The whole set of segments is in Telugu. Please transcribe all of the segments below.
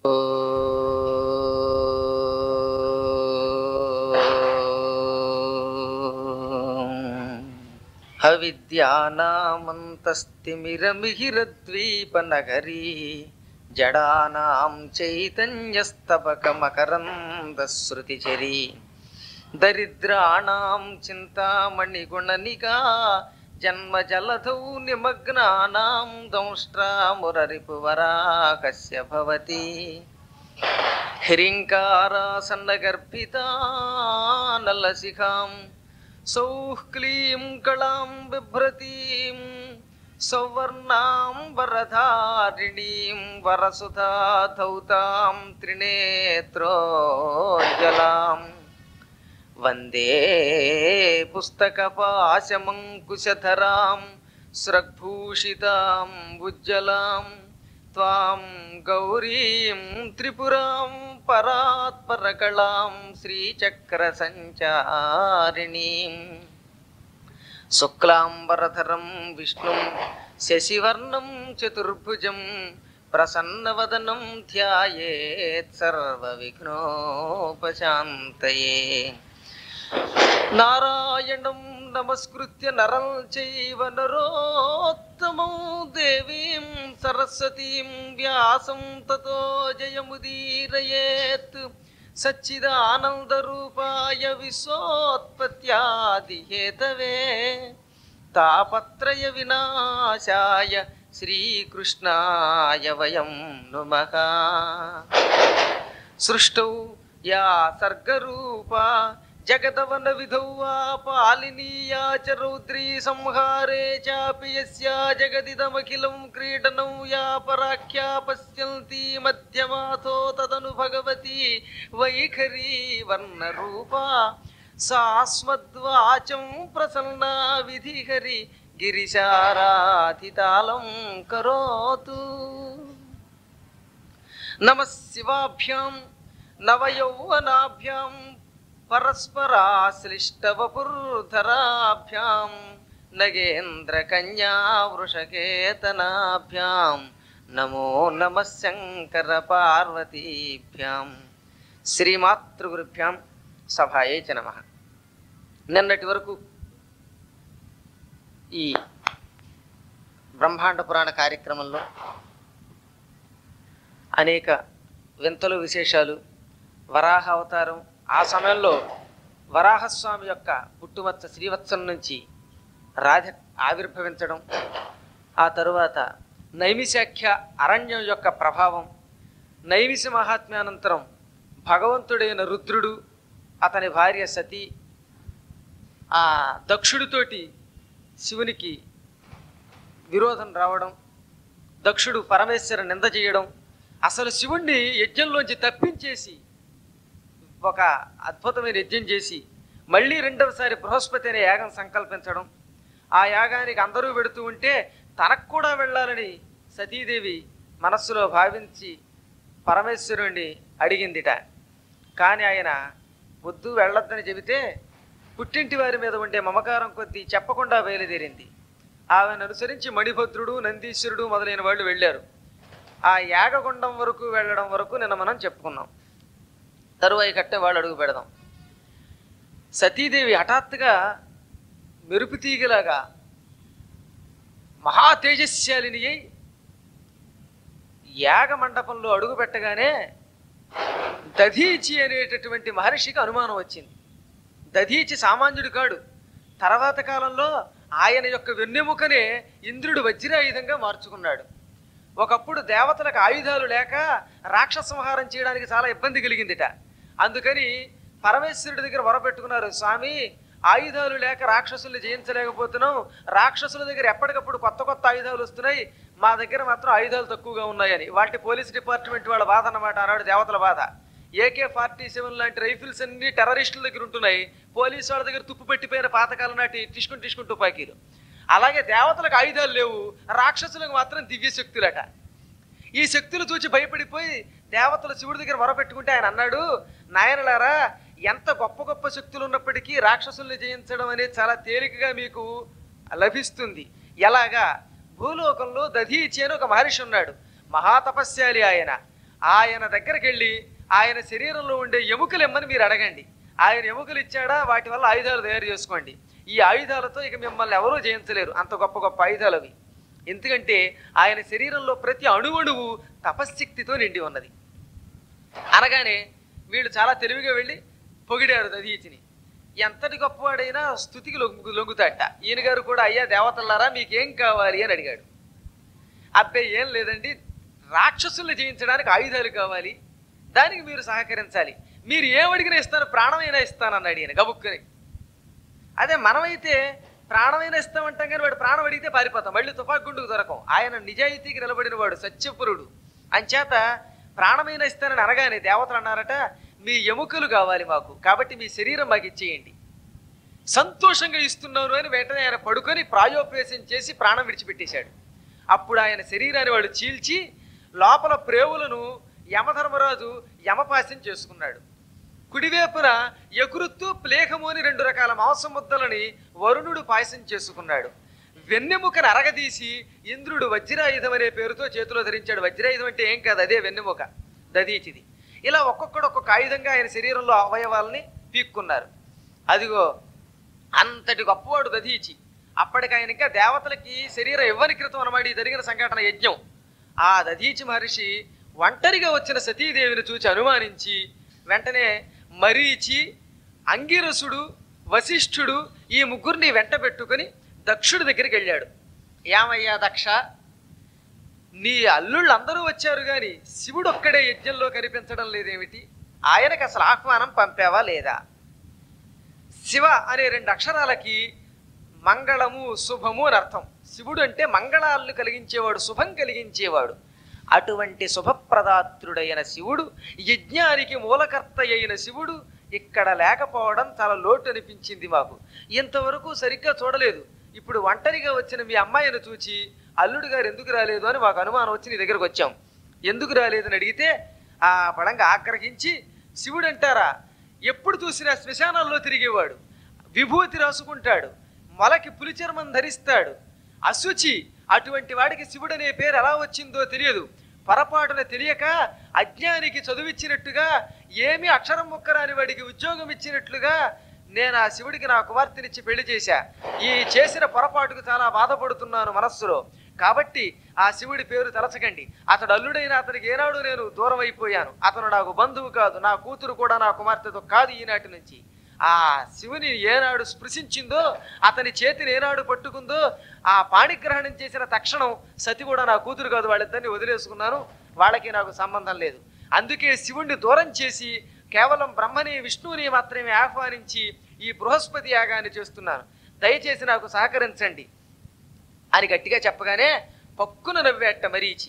హవిద్యానామంతస్తిమిరమిహిరద్వీపనగరీ జడానాం చైతన్యస్తబకమకరందశ్రుతిచరీ దరిద్రాణం చింతామణిగుణనిగా జన్మజలధౌ నిమగ్నానాం దంష్ట్రామురరిపువరాకస్య భవతి హ్రీంకారాసన్నగర్భితా నల్లశిఖాం సౌః క్లీం కళాం బిభ్రతీం సౌవర్ణాం వరధారిణీం వరసుధా ధౌతాం త్రినేత్రోజ్వలాం వందే పుస్తకపాశమంకుశధరాం స్రగ్భూషితాం ఉజ్జలాం త్వాం గౌరీం త్రిపురాం పరాత్పరకళాం శ్రీచక్రసంచారిణీం శుక్లాంబరధరం విష్ణుం శశివర్ణం చతుర్భుజం ప్రసన్నవదనం ధ్యాయేత్ సర్వవిఘ్నోపశాంతయే నారాయణం నమస్కృత్య నరం చైవ నరోత్తమం దేవీం సరస్వతీం వ్యాసం తతో జయముదీరయేత్ సచ్చిదానందరూపాయ విశ్వోత్పత్యాదిహేతవే తాపత్రయ వినాశాయ శ్రీకృష్ణాయ వయం నుమః సృష్టౌ యా సర్గరూపా జగదవన విధౌ వా పాలినీయా చ రౌద్రీ సంహారే చాపి యస్యా జగదిదమఖిలం క్రీడనం యా పరాఖ్యా పశ్యంతి మధ్యమాథో తదను భగవతి వైఖరీ వర్ణరూపా సాస్మద్వాచం ప్రసన్నా విధిహరి గిరిశారాధితాళం కరోతు నమ శివాభ్యాం నవయౌవనాభ్యాం పరస్పరాశ్లిష్టవపుర్ధరాభ్యాం నగేంద్రకన్యా వృషకేతనాభ్యాం నమో నమ శంకర పార్వతీభ్యాం శ్రీమాతృగురుభ్యాం సభాయే చ నమ నిన్నటి వరకు ఈ బ్రహ్మాండ పురాణ కార్యక్రమంలో అనేక వింతలు విశేషాలు వరాహ అవతారం ఆ సమయంలో వరాహస్వామి యొక్క పుట్టుమచ్చ శ్రీవత్సం నుంచి రాధ ఆవిర్భవించడం ఆ తరువాత నైమిశాఖ్య అరణ్యం యొక్క ప్రభావం నైమిష మహాత్మ్యానంతరం భగవంతుడైన రుద్రుడు అతని భార్య సతీ ఆ దక్షుడితోటి శివునికి విరోధం రావడం దక్షుడు పరమేశ్వర నింద చేయడం అసలు శివుణ్ణి యజ్ఞంలోంచి తప్పించేసి ఒక అద్భుతమైన యజ్ఞం చేసి మళ్ళీ రెండవసారి బృహస్పతి అనే యాగం సంకల్పించడం ఆ యాగానికి అందరూ వెడుతూ ఉంటే తనకు కూడా వెళ్ళాలని సతీదేవి మనస్సులో భావించి పరమేశ్వరుణ్ణి అడిగిందిట కానీ ఆయన వద్దు వెళ్ళొద్దని చెబితే పుట్టింటి వారి మీద ఉండే మమకారం కొద్దీ చెప్పకుండా బయలుదేరింది ఆమెను అనుసరించి మణిభద్రుడు నందీశ్వరుడు మొదలైన వాళ్ళు వెళ్ళారు ఆ యాగగుండం వరకు వెళ్ళడం వరకు నిన్న మనం చెప్పుకున్నాం తరువాయి కట్టే వాళ్ళు అడుగు పెడదాం సతీదేవి హఠాత్తుగా మెరుపు తీగలాగా మహా తేజస్శాలిని అయి యాగ మండపంలో అడుగు పెట్టగానే దధీచి అనేటటువంటి మహర్షికి అనుమానం వచ్చింది దధీచి సామాన్యుడు కాడు తర్వాత కాలంలో ఆయన యొక్క వెన్నెముకనే ఇంద్రుడు వజ్రాయుధంగా మార్చుకున్నాడు ఒకప్పుడు దేవతలకు ఆయుధాలు లేక రాక్షస సంహారం చేయడానికి చాలా ఇబ్బంది కలిగిందిట అందుకని పరమేశ్వరుడి దగ్గర మొరపెట్టుకున్నారు స్వామి ఆయుధాలు లేక రాక్షసుల్ని జయించలేకపోతున్నాం రాక్షసుల దగ్గర ఎప్పటికప్పుడు కొత్త కొత్త ఆయుధాలు వస్తున్నాయి మా దగ్గర మాత్రం ఆయుధాలు తక్కువగా ఉన్నాయని వాటి పోలీస్ డిపార్ట్మెంట్ వాళ్ళ బాధ అన్నమాట ఆనాడు దేవతల బాధ ఏకే ఫార్టీ సెవెన్ లాంటి రైఫిల్స్ అన్ని టెర్రరిస్టుల దగ్గర ఉంటున్నాయి పోలీసు వాళ్ళ దగ్గర తుప్పు పెట్టిపోయిన పాతకాలం నాటి టిష్కుని టిష్కుని తుపాకీలు అలాగే దేవతలకు ఆయుధాలు లేవు రాక్షసులకు మాత్రం దివ్య శక్తులట ఈ శక్తులు చూచి భయపడిపోయి దేవతలు శివుడి దగ్గర మొరపెట్టుకుంటే ఆయన అన్నాడు నాయనలారా ఎంత గొప్ప గొప్ప శక్తులు ఉన్నప్పటికీ రాక్షసుల్ని జయించడం అనేది చాలా తేలికగా మీకు లభిస్తుంది ఎలాగా భూలోకంలో దధీచి అని ఒక మహర్షి ఉన్నాడు మహాతపస్యాలి ఆయన ఆయన దగ్గరికి వెళ్ళి ఆయన శరీరంలో ఉండే ఎముకలు ఇమ్మని మీరు అడగండి ఆయన ఎముకలు ఇచ్చాడా వాటి వల్ల ఆయుధాలు తయారు చేసుకోండి ఈ ఆయుధాలతో ఇక మిమ్మల్ని ఎవరూ జయించలేరు అంత గొప్ప గొప్ప ఆయుధాలు అవి ఎందుకంటే ఆయన శరీరంలో ప్రతి అణువణువు తపశ్శక్తితో నిండి ఉన్నది అనగానే వీళ్ళు చాలా తెలివిగా వెళ్ళి పొగిడారు దధీచిని ఎంతటి గొప్పవాడైనా స్థుతికి లొంగు లొంగుతాట ఈయన గారు కూడా అయ్యా దేవతలారా మీకేం కావాలి అని అడిగాడు అబ్బాయి ఏం లేదండి రాక్షసుల్ని జయించడానికి ఆయుధాలు కావాలి దానికి మీరు సహకరించాలి మీరు ఏం అడిగినా ఇస్తాను ప్రాణమైనా ఇస్తానన్నాడు ఈయన గబుక్కుని అదే మనమైతే ప్రాణమైనా ఇస్తామంటాం కానీ వాడు ప్రాణం అడిగితే పారిపోతాం మళ్ళీ తుపాకు గుండుకు దొరకం ఆయన నిజాయితీకి నిలబడిన వాడు సత్యపురుడు అంచేత ప్రాణమైన ఇస్తానని అనగానే దేవతలు అన్నారట మీ ఎముకలు కావాలి మాకు కాబట్టి మీ శరీరం మాకు ఇచ్చేయండి సంతోషంగా ఇస్తున్నాను అని వెంటనే ఆయన పడుకొని ప్రాయోపవేశం చేసి ప్రాణం విడిచిపెట్టేశాడు అప్పుడు ఆయన శరీరాన్ని వాడు చీల్చి లోపల ప్రేవులను యమధర్మరాజు యమపాస్యం చేసుకున్నాడు కుడివైపున ఎగురుతూ ప్లేహము అని రెండు రకాల మాంసం ముద్దలని వరుణుడు పాయసం చేసుకున్నాడు వెన్నెముకను అరగదీసి ఇంద్రుడు వజ్రాయుధం అనే పేరుతో చేతిలో ధరించాడు వజ్రాయుధం అంటే ఏం కాదు అదే వెన్నెముక దదీచిది ఇలా ఒక్కొక్కడు ఒక్కొక్క ఆయుధంగా ఆయన శరీరంలో అవయవాల్ని పీక్కున్నారు అదిగో అంతటి గొప్పవాడు దధీచి అప్పటికి ఆయన ఇంకా దేవతలకి శరీరం ఇవ్వని క్రితం అనమాట ఈ జరిగిన సంఘటన యజ్ఞం ఆ దధీచి మహర్షి ఒంటరిగా వచ్చిన సతీదేవిని చూచి అనుమానించి వెంటనే మరీచి అంగిరసుడు వశిష్ఠుడు ఈ ముగ్గురిని వెంట పెట్టుకుని దక్షుడి దగ్గరికి వెళ్ళాడు ఏమయ్యా దక్ష నీ అల్లుళ్ళు అందరూ వచ్చారు గాని శివుడు ఒక్కడే యజ్ఞంలో కనిపించడం లేదేమిటి ఆయనకి అసలు ఆహ్వానం పంపావా లేదా శివ అనే రెండు అక్షరాలకి మంగళము శుభము అని అర్థం శివుడు అంటే మంగళాలను కలిగించేవాడు శుభం కలిగించేవాడు అటువంటి శుభప్రదాత్రుడైన శివుడు యజ్ఞానికి మూలకర్త అయిన శివుడు ఇక్కడ లేకపోవడం చాలా లోటు అనిపించింది మాకు ఇంతవరకు సరిగ్గా చూడలేదు ఇప్పుడు ఒంటరిగా వచ్చిన మీ అమ్మాయిని చూచి అల్లుడు గారు ఎందుకు రాలేదు అని మాకు అనుమానం వచ్చి నీ దగ్గరకు వచ్చాం ఎందుకు రాలేదని అడిగితే ఆ పడంగా ఆగ్రహించి శివుడు అంటారా ఎప్పుడు చూసినా శ్మశానాల్లో తిరిగేవాడు విభూతి రాసుకుంటాడు మొలకి పులిచర్మం ధరిస్తాడు అశుచి అటువంటి వాడికి శివుడు అనే పేరు ఎలా వచ్చిందో తెలియదు పొరపాటున తెలియక అజ్ఞానికి చదువిచ్చినట్టుగా ఏమీ అక్షరం ముక్కరాని వాడికి ఉద్యోగం ఇచ్చినట్లుగా నేను ఆ శివుడికి నా కుమార్తెనిచ్చి పెళ్లి చేశా ఈ చేసిన పొరపాటుకు చాలా బాధపడుతున్నాను మనస్సులో కాబట్టి ఆ శివుడి పేరు తలచకండి అతడు అల్లుడైన అతనికి ఏనాడు నేను దూరం అయిపోయాను అతను నాకు బంధువు కాదు నా కూతురు కూడా నా కుమార్తెతో కాదు ఈనాటి నుంచి ఆ శివుని ఏనాడు స్పృశించిందో అతని చేతిని ఏనాడు పట్టుకుందో ఆ పాణిగ్రహణం చేసిన తక్షణం సతి కూడా నా కూతురు కాదు వాళ్ళిద్దరిని వదిలేసుకున్నాను వాళ్ళకి నాకు సంబంధం లేదు అందుకే శివుణ్ణి దూరం చేసి కేవలం బ్రహ్మని విష్ణువుని మాత్రమే ఆహ్వానించి ఈ బృహస్పతి యాగాన్ని చేస్తున్నాను దయచేసి నాకు సహకరించండి అని గట్టిగా చెప్పగానే పక్కున నవ్వేట మరీచి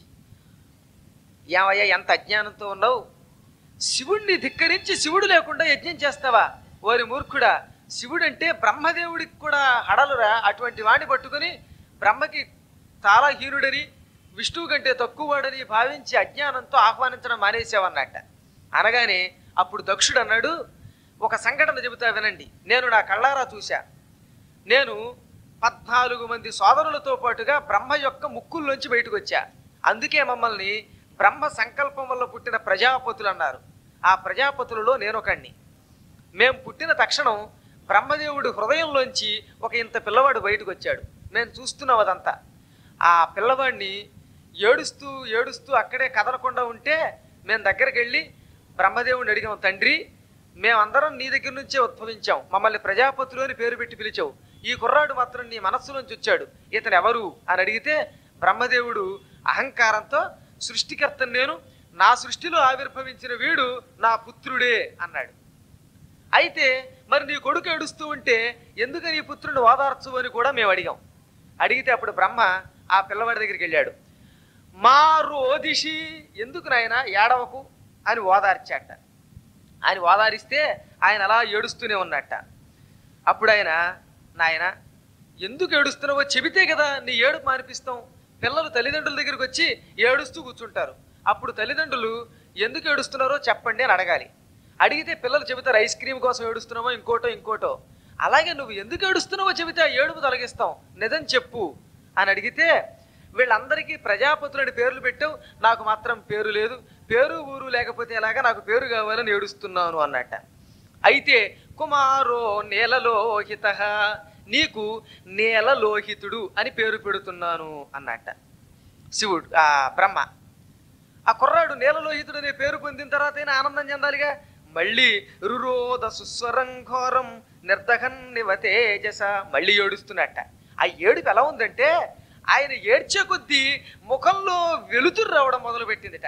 ఏమయ్యా ఎంత అజ్ఞానంతో ఉన్నావు శివుణ్ణి ధిక్కరించి శివుడు లేకుండా యజ్ఞం చేస్తావా ఓరి మూర్ఖుడా శివుడంటే బ్రహ్మదేవుడికి కూడా హడలురా అటువంటి వాడిని పట్టుకుని బ్రహ్మకి చాలా హీనుడని విష్ణువు కంటే తక్కువ వాడని భావించి అజ్ఞానంతో ఆహ్వానించడం మానేసావన్నట్ట అనగానే అప్పుడు దక్షుడు అన్నాడు ఒక సంఘటన చెబుతా వినండి నేను నా కళ్ళారా చూశా నేను పద్నాలుగు మంది సోదరులతో పాటుగా బ్రహ్మ యొక్క ముక్కుల్లోంచి బయటకు వచ్చా అందుకే మమ్మల్ని బ్రహ్మ సంకల్పం వల్ల పుట్టిన ప్రజాపతులు అన్నారు ఆ ప్రజాపతులలో నేను ఒకణ్ణి మేము పుట్టిన తక్షణం బ్రహ్మదేవుడి హృదయంలోంచి ఒక ఇంత పిల్లవాడు బయటకు వచ్చాడు మేము చూస్తున్నాం అదంతా ఆ పిల్లవాడిని ఏడుస్తూ ఏడుస్తూ అక్కడే కదలకుండా ఉంటే మేము దగ్గరికి వెళ్ళి బ్రహ్మదేవుడిని అడిగాం తండ్రి మేమందరం నీ దగ్గర నుంచే ఉద్భవించాం మమ్మల్ని ప్రజాపతులు అని పేరు పెట్టి పిలిచావు ఈ కుర్రాడు మాత్రం నీ మనస్సులోంచి వచ్చాడు ఇతను ఎవరు అని అడిగితే బ్రహ్మదేవుడు అహంకారంతో సృష్టికర్తను నేను నా సృష్టిలో ఆవిర్భవించిన వీడు నా పుత్రుడే అన్నాడు అయితే మరి నీ కొడుకు ఏడుస్తూ ఉంటే ఎందుకు నీ పుత్రుని ఓదార్చు అని కూడా మేము అడిగాం అడిగితే అప్పుడు బ్రహ్మ ఆ పిల్లవాడి దగ్గరికి వెళ్ళాడు మా రోదిషి ఎందుకు నాయన ఏడవకు అని ఓదార్చాట ఆయన ఓదారిస్తే ఆయన అలా ఏడుస్తూనే ఉన్నట్ట అప్పుడు ఆయన నాయన ఎందుకు ఏడుస్తున్నావో చెబితే కదా నీ ఏడుపు మానిపిస్తాం పిల్లలు తల్లిదండ్రుల దగ్గరికి వచ్చి ఏడుస్తూ కూర్చుంటారు అప్పుడు తల్లిదండ్రులు ఎందుకు ఏడుస్తున్నారో చెప్పండి అని అడగాలి అడిగితే పిల్లలు చెబుతారు ఐస్ క్రీమ్ కోసం ఏడుస్తున్నామో ఇంకోటో ఇంకోటో అలాగే నువ్వు ఎందుకు ఏడుస్తున్నావో చెబితే ఆ ఏడుపు తొలగిస్తాం నిజం చెప్పు అని అడిగితే వీళ్ళందరికీ ప్రజాపతులని పేర్లు పెట్టావు నాకు మాత్రం పేరు లేదు పేరు ఊరు లేకపోతే ఎలాగా నాకు పేరు కావాలని ఏడుస్తున్నాను అన్నట్ట అయితే కుమారో నేలలోహిత నీకు నేలలోహితుడు అని పేరు పెడుతున్నాను అన్నట్ట శివుడు ఆ బ్రహ్మ ఆ కుర్రాడు నేలలోహితుడు అనే పేరు పొందిన తర్వాత అయినా ఆనందం చెందాలిగా మళ్ళీ రురోధ సుస్వరం ఘోరం నిర్దహన్ నివతేజస మళ్ళీ ఏడుస్తున్నట్ట ఆ ఏడుపు ఎలా ఉందంటే ఆయన ఏడ్చే కొద్దీ ముఖంలో వెలుతురు రావడం మొదలుపెట్టిందిట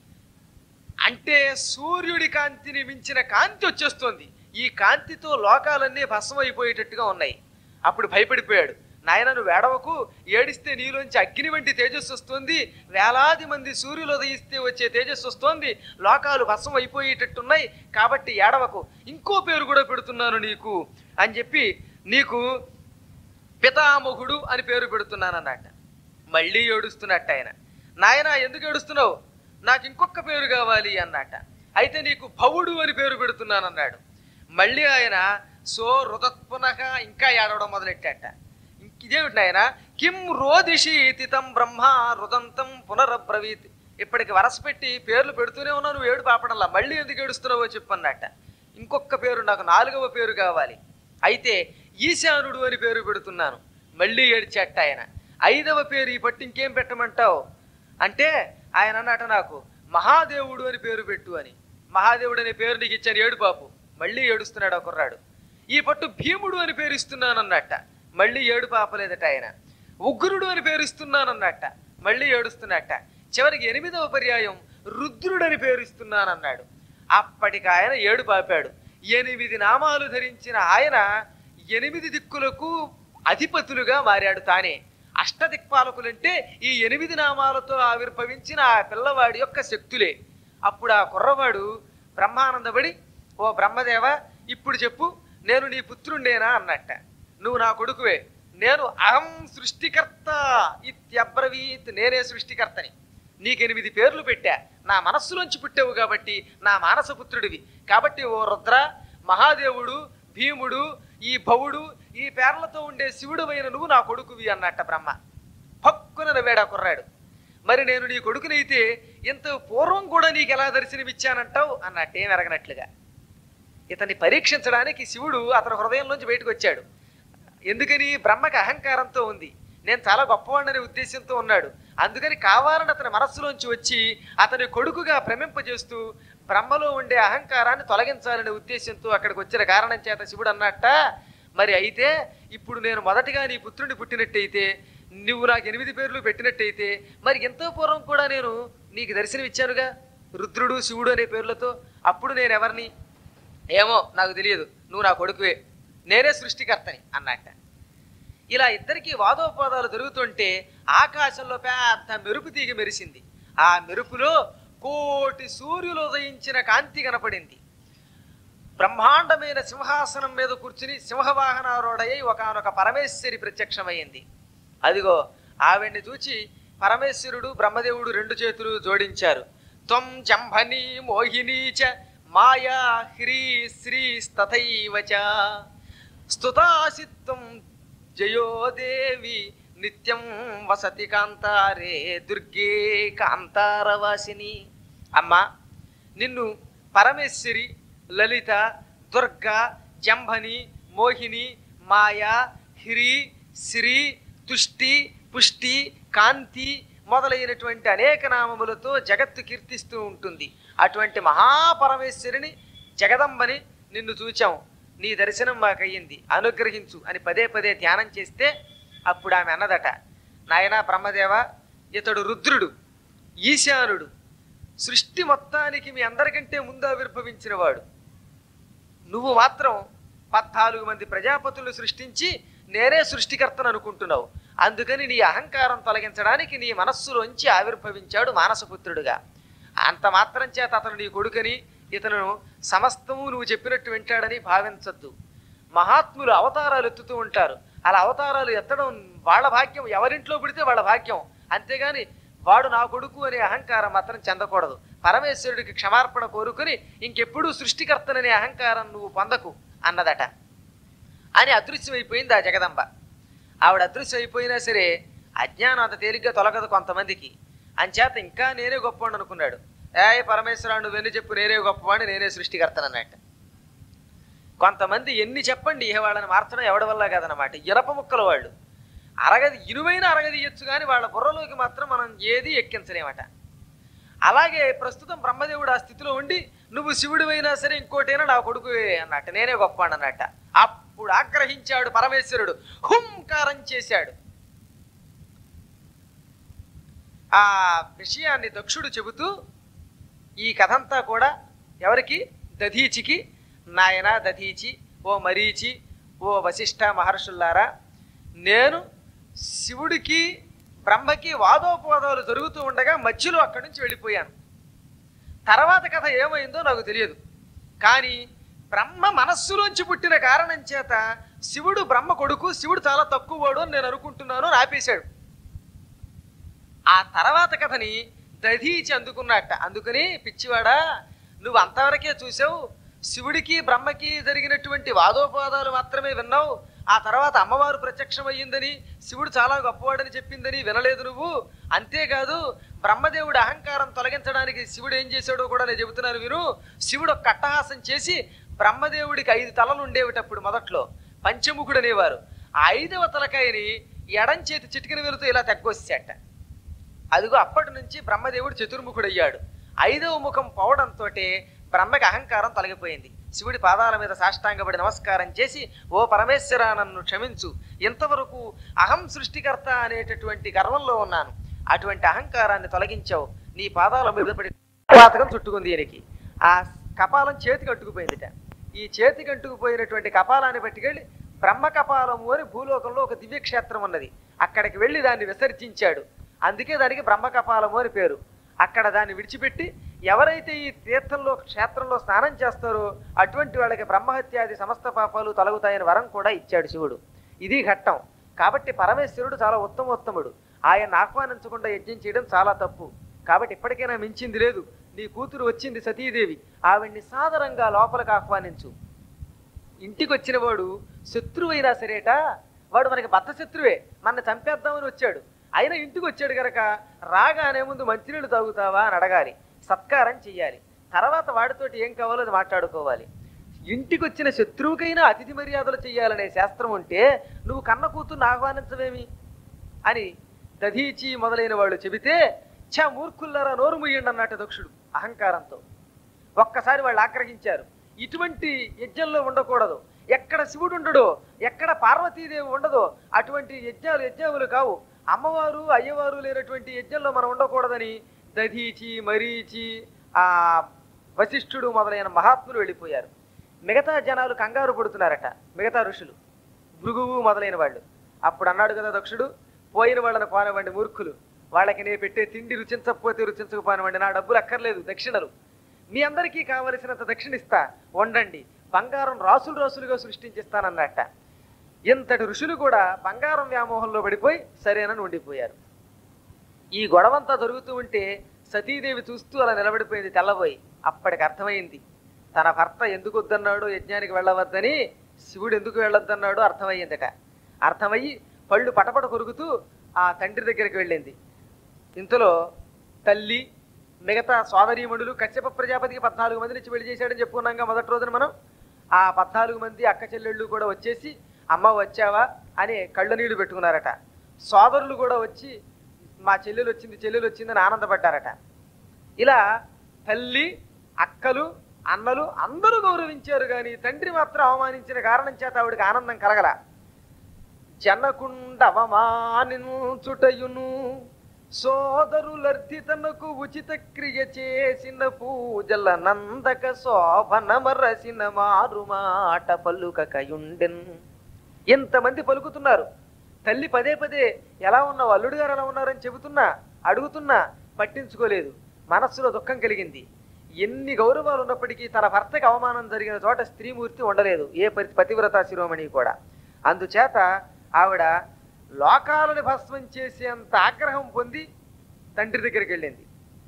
అంటే సూర్యుడి కాంతిని మించిన కాంతి వచ్చేస్తోంది ఈ కాంతితో లోకాలన్నీ భస్మైపోయేటట్టుగా ఉన్నాయి అప్పుడు భయపడిపోయాడు నాయన నువ్వు ఏడవకు ఏడిస్తే నీలోంచి అగ్ని వంటి తేజస్సు వస్తుంది వేలాది మంది సూర్యులు ఉదయిస్తే వచ్చే తేజస్సు వస్తోంది లోకాలు భస్మం అయిపోయేటట్టున్నాయి కాబట్టి ఏడవకు ఇంకో పేరు కూడా పెడుతున్నాను నీకు అని చెప్పి నీకు పితామహుడు అని పేరు పెడుతున్నానన్నట్ట మళ్ళీ ఏడుస్తున్నట్ట ఆయన నాయన ఎందుకు ఏడుస్తున్నావు నాకు ఇంకొక పేరు కావాలి అన్నట్ట అయితే నీకు భవుడు అని పేరు పెడుతున్నానన్నాడు మళ్ళీ ఆయన సో రుదత్పునః ఇంకా ఏడవడం మొదలెట్టాట ఇంక ఇదేమిటి నాయన కిం రోదిషీతి తం బ్రహ్మ రుదంతం పునరబ్రవీత్ ఇప్పటికి వరస పెట్టి పేర్లు పెడుతూనే ఉన్నావు నువ్వు ఏడు పాపడంలా మళ్ళీ ఎందుకు ఏడుస్తున్నావో చెప్పన్నట్ట ఇంకొక పేరు నాకు నాలుగవ పేరు కావాలి అయితే ఈశానుడు అని పేరు పెడుతున్నాను మళ్ళీ ఏడ్చేట ఆయన ఐదవ పేరు ఈ పట్టు ఇంకేం పెట్టమంటావు అంటే ఆయన అన్నట నాకు మహాదేవుడు అని పేరు పెట్టు అని మహాదేవుడు అనే పేరు నీకు ఇచ్చాను ఏడు పాపు మళ్ళీ ఏడుస్తున్నాడు ఆ కుర్రాడు ఈ పట్టు భీముడు అని పేరు ఇస్తున్నానన్నట్ట మళ్ళీ ఏడు పాపలేదట ఆయన ఉగ్రుడు అని పేరు ఇస్తున్నానన్నట్ట మళ్ళీ ఏడుస్తున్నట్ట చివరికి ఎనిమిదవ పర్యాయం రుద్రుడు అని పేరు ఇస్తున్నానన్నాడు అప్పటికి ఆయన ఏడు పాపాడు ఎనిమిది నామాలు ధరించిన ఆయన ఎనిమిది దిక్కులకు అధిపతులుగా మారాడు తానే అష్టదిక్పాలకులంటే ఈ ఎనిమిది నామాలతో ఆవిర్భవించిన ఆ పిల్లవాడి యొక్క శక్తులే అప్పుడు ఆ కుర్రవాడు బ్రహ్మానందపడి ఓ బ్రహ్మదేవ ఇప్పుడు చెప్పు నేను నీ పుత్రుండేనా అన్నట్ట నువ్వు నా కొడుకువే నేను అహం సృష్టికర్త ఇత్యబ్రవీత్ నేనే సృష్టికర్తని నీకు ఎనిమిది పేర్లు పెట్టా నా మనస్సులోంచి పుట్టావు కాబట్టి నా మానసపుత్రుడివి కాబట్టి ఓ రుద్ర మహాదేవుడు భీముడు ఈ భవుడు ఈ పేర్లతో ఉండే శివుడువైన నువ్వు నా కొడుకువి అన్నట్ట బ్రహ్మ పక్కున నవ్వాడు ఆ కుర్రాడు మరి నేను నీ కొడుకునైతే ఇంత పూర్వం కూడా నీకు ఎలా దర్శనమిచ్చానంటావు అన్నట్టేం ఎరగనట్లుగా ఇతన్ని పరీక్షించడానికి శివుడు అతని హృదయంలోంచి బయటకు వచ్చాడు ఎందుకని బ్రహ్మకి అహంకారంతో ఉంది నేను చాలా గొప్పవాడిననే ఉద్దేశంతో ఉన్నాడు అందుకని కావాలని అతని మనస్సులోంచి వచ్చి అతని కొడుకుగా భ్రమింపజేస్తూ బ్రహ్మలో ఉండే అహంకారాన్ని తొలగించాలనే ఉద్దేశంతో అక్కడికి వచ్చిన కారణం చేత శివుడు అన్నట్ట మరి అయితే ఇప్పుడు నేను మొదటిగా నీ పుత్రుడిని పుట్టినట్టయితే నువ్వు నాకు ఎనిమిది పేర్లు పెట్టినట్టయితే మరి ఎంతో పూర్వం కూడా నేను నీకు దర్శనం ఇచ్చానుగా రుద్రుడు శివుడు అనే పేర్లతో అప్పుడు నేను ఎవరిని ఏమో నాకు తెలియదు నువ్వు నా కొడుకువే నేనే సృష్టికర్తని అన్నట్ట ఇలా ఇద్దరికి వాదోపవాదాలు జరుగుతుంటే ఆకాశంలో పెద్ద మెరుపు తీగ మెరిసింది ఆ మెరుపులో కోటి సూర్యులు ఉదయించిన కాంతి కనపడింది బ్రహ్మాండమైన సింహాసనం మీద కూర్చుని సింహవాహనారూఢయ్యి ఒకనొక పరమేశ్వరి ప్రత్యక్షమైంది అదిగో ఆవిడ్ని చూచి పరమేశ్వరుడు బ్రహ్మదేవుడు రెండు చేతులు జోడించారు త్వం జంభని మోహినీ చ మాయా హ్రీ శ్రీ స్తథైవ చ స్తుతాసిత్వం జయోదేవి నిత్యం వసతి కాంతారే దుర్గే కాంతారవాసిని అమ్మా నిన్ను పరమేశ్వరి లలిత దుర్గ జంభని మోహిని మాయా హ్రీ శ్రీ తుష్టి పుష్టి కాంతి మొదలైనటువంటి అనేక నామములతో జగత్తు కీర్తిస్తూ ఉంటుంది అటువంటి మహాపరమేశ్వరిని జగదంబని నిన్ను చూచాం నీ దర్శనం మాకయ్యింది అనుగ్రహించు అని పదే పదే ధ్యానం చేస్తే అప్పుడు ఆమె అన్నదట నాయనా బ్రహ్మదేవ ఇతడు రుద్రుడు ఈశానుడు సృష్టి మొత్తానికి మీ అందరికంటే ముందు ఆవిర్భవించిన వాడు నువ్వు మాత్రం పద్నాలుగు మంది ప్రజాపతులు సృష్టించి నేనే సృష్టికర్తను అనుకుంటున్నావు అందుకని నీ అహంకారం తొలగించడానికి నీ మనస్సులోంచి ఆవిర్భవించాడు మానసపుత్రుడుగా అంత మాత్రం చేత అతను నీ కొడుకని ఇతను సమస్తము నువ్వు చెప్పినట్టు వింటాడని భావించద్దు మహాత్ములు అవతారాలు ఎత్తుతూ ఉంటారు అలా అవతారాలు ఎత్తడం వాళ్ళ భాగ్యం ఎవరింట్లో పుడితే వాళ్ళ భాగ్యం అంతేగాని వాడు నా కొడుకు అనే అహంకారం మాత్రం చెందకూడదు పరమేశ్వరుడికి క్షమార్పణ కోరుకుని ఇంకెప్పుడు సృష్టికర్తననే అహంకారం నువ్వు పొందకు అన్నదట అని అదృశ్యమైపోయింది ఆ జగదంబ ఆవిడ అదృశ్యం అయిపోయినా సరే అజ్ఞానం అంత తేలిగ్గా తొలగదు కొంతమందికి అంచేత ఇంకా నేనే గొప్పవాడు అనుకున్నాడు ఏ పరమేశ్వర నువ్వెన్ని చెప్పు నేనే గొప్పవాడిని నేనే సృష్టికర్తనన్నట్టు కొంతమంది ఎన్ని చెప్పండి ఏ వాళ్ళని మార్చడం ఎవడి వల్ల కాదనమాట ఇనప ముక్కల వాళ్ళు అరగది ఇనువైన అరగది ఇయ్యొచ్చు కానీ వాళ్ళ బుర్రలోకి మాత్రం మనం ఏది ఎక్కించలేమట అలాగే ప్రస్తుతం బ్రహ్మదేవుడు ఆ స్థితిలో ఉండి నువ్వు శివుడివైనా సరే ఇంకోటైనా నా కొడుకు అన్నట్టు నేనే గొప్ప అన్నట్ట అప్పుడు ఆగ్రహించాడు పరమేశ్వరుడు హుంకారం చేశాడు ఆ విషయాన్ని దక్షుడు చెబుతూ ఈ కథంతా కూడా ఎవరికి దధీచికి నాయన దధీచి ఓ మరీచి ఓ వశిష్ఠ మహర్షుల్లారా నేను శివుడికి బ్రహ్మకి వాదోపవాదాలు జరుగుతూ ఉండగా మధ్యలో అక్కడి నుంచి వెళ్ళిపోయాను తర్వాత కథ ఏమైందో నాకు తెలియదు కానీ బ్రహ్మ మనస్సులోంచి పుట్టిన కారణం చేత శివుడు బ్రహ్మ కొడుకు శివుడు చాలా తక్కువవాడు అని నేను అనుకుంటున్నాను అని ఆపేశాడు ఆ తర్వాత కథని దధీచి అందుకున్నట్ట అందుకని పిచ్చివాడా నువ్వు అంతవరకే చూసావు శివుడికి బ్రహ్మకి జరిగినటువంటి వాదోపవాదాలు మాత్రమే విన్నావు ఆ తర్వాత అమ్మవారు ప్రత్యక్షమయ్యిందని శివుడు చాలా గొప్పవాడని చెప్పిందని వినలేదు నువ్వు అంతేకాదు బ్రహ్మదేవుడి అహంకారం తొలగించడానికి శివుడు ఏం చేశాడో కూడా నేను చెబుతున్నాను విను శివుడు ఒక కట్టహాసం చేసి బ్రహ్మదేవుడికి ఐదు తలలు ఉండేవిటప్పుడు మొదట్లో పంచముఖుడు అనేవారు ఆ ఐదవ తలకాయని ఎడం చేతి చిటికిన వెలుతూ ఇలా తగ్గొచ్చాట అదిగో అప్పటి నుంచి బ్రహ్మదేవుడు చతుర్ముఖుడయ్యాడు ఐదవ ముఖం పోవడంతో బ్రహ్మకి అహంకారం తొలగిపోయింది శివుడి పాదాల మీద సాష్టాంగపడి నమస్కారం చేసి ఓ పరమేశ్వర నన్ను క్షమించు ఇంతవరకు అహం సృష్టికర్త అనేటటువంటి గర్వంలో ఉన్నాను అటువంటి అహంకారాన్ని తొలగించావు నీ పాదాల మీద పడి పాతకం చుట్టుకుంది ఈయనకి ఆ కపాలం చేతికి అంటుకుపోయిందిట ఈ చేతికి అంటుకుపోయినటువంటి కపాలాన్ని పట్టుకెళ్ళి బ్రహ్మ కపాలము అని భూలోకంలో ఒక దివ్యక్షేత్రం ఉన్నది అక్కడికి వెళ్ళి దాన్ని విసర్జించాడు అందుకే దానికి బ్రహ్మ కపాలము అని పేరు అక్కడ దాన్ని విడిచిపెట్టి ఎవరైతే ఈ తీర్థంలో క్షేత్రంలో స్నానం చేస్తారో అటువంటి వాళ్ళకి బ్రహ్మహత్యాది సమస్త పాపాలు తొలగుతాయని వరం కూడా ఇచ్చాడు శివుడు ఇది ఘట్టం కాబట్టి పరమేశ్వరుడు చాలా ఉత్తమోత్తముడు ఆయన ఆహ్వానించకుండా యజ్ఞం చేయడం చాలా తప్పు కాబట్టి ఇప్పటికైనా మించింది లేదు నీ కూతురు వచ్చింది సతీదేవి ఆవిడ్ని సాదరంగా లోపలికి ఆహ్వానించు ఇంటికి వచ్చిన వాడు శత్రువు అయినా సరేట వాడు మనకి బద్ధ శత్రువే మన చంపేద్దామని వచ్చాడు అయినా ఇంటికి వచ్చాడు గనక రాగానే ముందు మంచినీళ్ళు తాగుతావా అని అడగాలి సత్కారం చెయ్యాలి తర్వాత వాడితోటి ఏం కావాలో అది మాట్లాడుకోవాలి ఇంటికి వచ్చిన శత్రువుకైనా అతిథి మర్యాదలు చెయ్యాలనే శాస్త్రం ఉంటే నువ్వు కన్న కూతుర్ని ఆహ్వానించవేమి అని దధీచి మొదలైన వాళ్ళు చెబితే ఛా మూర్ఖుల్లారా నోరు ముయ్యండి అన్నట్టు దక్షుడు అహంకారంతో ఒక్కసారి వాళ్ళు ఆగ్రహించారు ఇటువంటి యజ్ఞంలో ఉండకూడదు ఎక్కడ శివుడు ఉండడో ఎక్కడ పార్వతీదేవి ఉండదో అటువంటి యజ్ఞాలు యజ్ఞములు కావు అమ్మవారు అయ్యవారు లేనటువంటి యజ్ఞంలో మనం ఉండకూడదని దధీచి మరీచి ఆ వశిష్ఠుడు మొదలైన మహాత్ములు వెళ్ళిపోయారు మిగతా జనాలు కంగారు పడుతున్నారట మిగతా ఋషులు భృగువు మొదలైన వాళ్ళు అప్పుడు అన్నాడు కదా దక్షుడు పోయిన వాళ్ళని పోనివ్వండి మూర్ఖులు వాళ్ళకి నేను పెట్టే తిండి రుచించకపోతే రుచించకపోనివ్వండి నా డబ్బులు అక్కర్లేదు దక్షిణలు మీ అందరికీ కావలసినంత దక్షిణ ఇస్తా వండండి బంగారం రాసులు రాసులుగా సృష్టించిస్తానన్నట్ట ఇంతటి ఋషులు కూడా బంగారం వ్యామోహంలో పడిపోయి సరేనని ఉండిపోయారు ఈ గొడవంతా జరుగుతూ ఉంటే సతీదేవి చూస్తూ అలా నిలబడిపోయింది తెల్లబోయి అప్పటికి అర్థమైంది తన భర్త ఎందుకు వద్దన్నాడో యజ్ఞానికి వెళ్ళవద్దని శివుడు ఎందుకు వెళ్ళొద్దన్నాడో అర్థమయ్యిందట అర్థమయ్యి పళ్ళు పటపట కొరుకుతూ ఆ తండ్రి దగ్గరికి వెళ్ళింది ఇంతలో తల్లి మిగతా సోదరీమణులు కశ్యప ప్రజాపతికి పద్నాలుగు మంది నుంచి పెళ్లి చేశాడని చెప్పుకున్నాం మొదటి రోజున మనం ఆ పద్నాలుగు మంది అక్క చెల్లెళ్ళు కూడా వచ్చేసి అమ్మ వచ్చావా అని కళ్ళ నీళ్లు పెట్టుకున్నారట సోదరులు కూడా వచ్చి మా చెల్లెలు వచ్చింది చెల్లెలు వచ్చిందని ఆనందపడ్డారట ఇలా తల్లి అక్కలు అన్నలు అందరూ గౌరవించారు కానీ తండ్రి మాత్రం అవమానించిన కారణం చేత ఆవిడకి ఆనందం కలగల జనకుండ అవమానించుటయును సోదరులర్ధి తనకు ఉచిత క్రియ చేసిన పూజల నందక శోభనమరసిన మారు మాట పలుకకయుండెన్ ఎంతమంది పలుకుతున్నారు తల్లి పదే పదే ఎలా ఉన్నావు అల్లుడు గారు ఎలా ఉన్నారని చెబుతున్నా అడుగుతున్నా పట్టించుకోలేదు మనస్సులో దుఃఖం కలిగింది ఎన్ని గౌరవాలు ఉన్నప్పటికీ తన భర్తకి అవమానం జరిగిన చోట స్త్రీమూర్తి ఉండలేదు ఏ పతి పతివ్రత శిరోమణి కూడా అందుచేత ఆవిడ లోకాలను భస్మం చేసేంత ఆగ్రహం పొంది తండ్రి దగ్గరికి వెళ్ళింది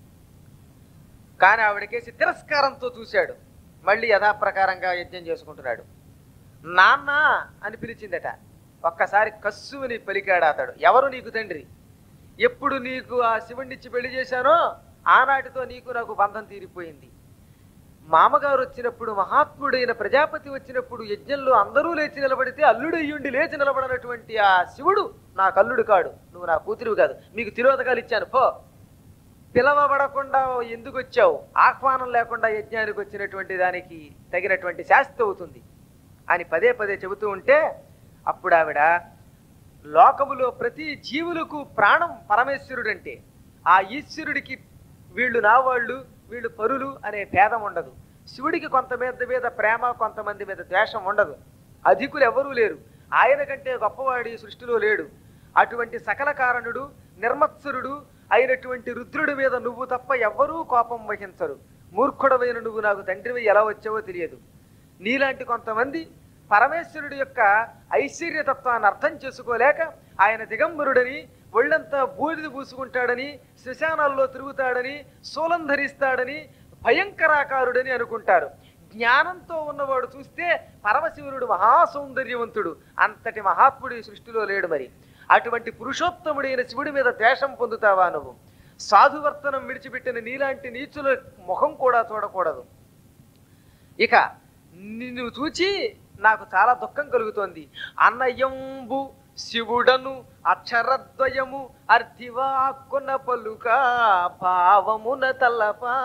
కానీ ఆవిడకేసి తిరస్కారంతో చూశాడు మళ్ళీ యథాప్రకారంగా యజ్ఞం చేసుకుంటున్నాడు నాన్న అని పిలిచిందట ఒక్కసారి కస్సుని పలికాడు అతడు ఎవరు నీకు తండ్రి ఎప్పుడు నీకు ఆ శివుణ్ణిచ్చి పెళ్లి చేశానో ఆనాటితో నీకు నాకు బంధం తీరిపోయింది మామగారు వచ్చినప్పుడు మహాత్ముడైన ప్రజాపతి వచ్చినప్పుడు యజ్ఞంలో అందరూ లేచి నిలబడితే అల్లుడయ్యుండి లేచి నిలబడినటువంటి ఆ శివుడు నా కల్లుడు కాడు నువ్వు నా కూతురు కాదు మీకు తిరోధకాలు ఇచ్చాను పో పిలవబడకుండా ఎందుకు వచ్చావు ఆహ్వానం లేకుండా యజ్ఞానికి వచ్చినటువంటి దానికి తగినటువంటి శాస్తి అవుతుంది అని పదే పదే చెబుతూ ఉంటే అప్పుడు ఆవిడ లోకములో ప్రతి జీవులకు ప్రాణం పరమేశ్వరుడంటే ఆ ఈశ్వరుడికి వీళ్ళు నా వాళ్ళు వీళ్ళు పరులు అనే భేదం ఉండదు శివుడికి కొంతమంది మీద ప్రేమ కొంతమంది మీద ద్వేషం ఉండదు అధికులు ఎవరూ లేరు ఆయన కంటే గొప్పవాడి సృష్టిలో లేడు అటువంటి సకల కారణుడు నిర్మత్సరుడు అయినటువంటి రుద్రుడి మీద నువ్వు తప్ప ఎవ్వరూ కోపం వహించరు మూర్ఖుడమైన నువ్వు నాకు తండ్రివి ఎలా వచ్చావో తెలియదు నీలాంటి కొంతమంది పరమేశ్వరుడి యొక్క ఐశ్వర్యతత్వాన్ని అర్థం చేసుకోలేక ఆయన దిగంబరుడని ఒళ్ళంతా బూడిద పూసుకుంటాడని శ్మశానాల్లో తిరుగుతాడని శూలం ధరిస్తాడని భయంకరాకారుడని అనుకుంటారు జ్ఞానంతో ఉన్నవాడు చూస్తే పరమశివుడు మహాసౌందర్యవంతుడు అంతటి మహాత్ముడు ఈ సృష్టిలో లేడు మరి అటువంటి పురుషోత్తముడైన శివుడి మీద ద్వేషం పొందుతావా నువ్వు సాధువర్తనం విడిచిపెట్టిన నీలాంటి నీచుల ముఖం కూడా చూడకూడదు ఇక నిన్ను చూచి నాకు చాలా దుఃఖం కలుగుతోంది అన్నయంబు శివుడను అక్షరద్వయము అర్థివాక్కున పలుక భావమున తలపా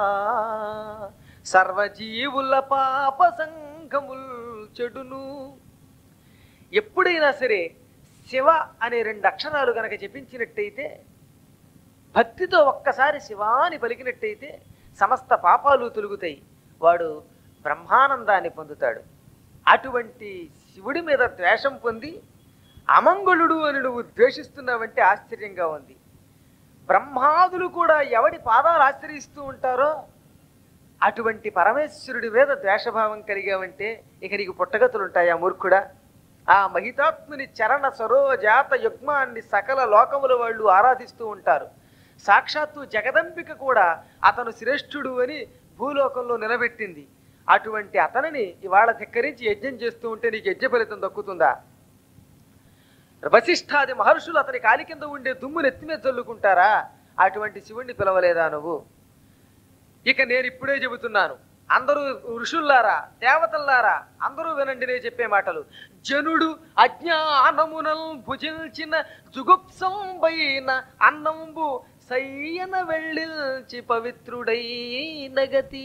సర్వజీవుల పాప సంఘముల్ చెడును ఎప్పుడైనా సరే శివ అనే రెండు అక్షరాలు గనక జపించినట్టయితే భక్తితో ఒక్కసారి శివాని పలికినట్టయితే సమస్త పాపాలు తొలుగుతాయి వాడు బ్రహ్మానందాన్ని పొందుతాడు అటువంటి శివుడి మీద ద్వేషం పొంది అమంగళుడు అని నువ్వు ద్వేషిస్తున్నావంటే ఆశ్చర్యంగా ఉంది బ్రహ్మాదులు కూడా ఎవడి పాదాలు ఆశ్రయిస్తూ ఉంటారో అటువంటి పరమేశ్వరుడి మీద ద్వేషభావం కలిగావంటే ఇక నీకు పుట్టగతులుంటాయా మూర్ఖుడా ఆ మహితాత్ముని చరణ సరోజాత యుగ్మాన్ని సకల లోకముల వాళ్ళు ఆరాధిస్తూ ఉంటారు సాక్షాత్తు జగదంబిక కూడా అతను శ్రేష్ఠుడు అని భూలోకంలో నిలబెట్టింది అటువంటి అతనిని ఇవాళ ధిక్కరించి యజ్ఞం చేస్తూ ఉంటే నీకు యజ్ఞ ఫలితం దక్కుతుందా వశిష్ఠాది మహర్షులు అతని కాలి కింద ఉండే దుమ్ము నెత్తి మీద చల్లుకుంటారా అటువంటి శివుణ్ణి పిలవలేదా నువ్వు ఇక నేను ఇప్పుడే చెబుతున్నాను అందరూ ఋషుల్లారా దేవతల్లారా అందరూ వినండి నేను చెప్పే మాటలు జనుడు అజ్ఞానమునల్ భుజించిన జుగుప్సంబైన అన్నంబు సయ్యన వెళ్ళిల్చి పవిత్రుడైన గతి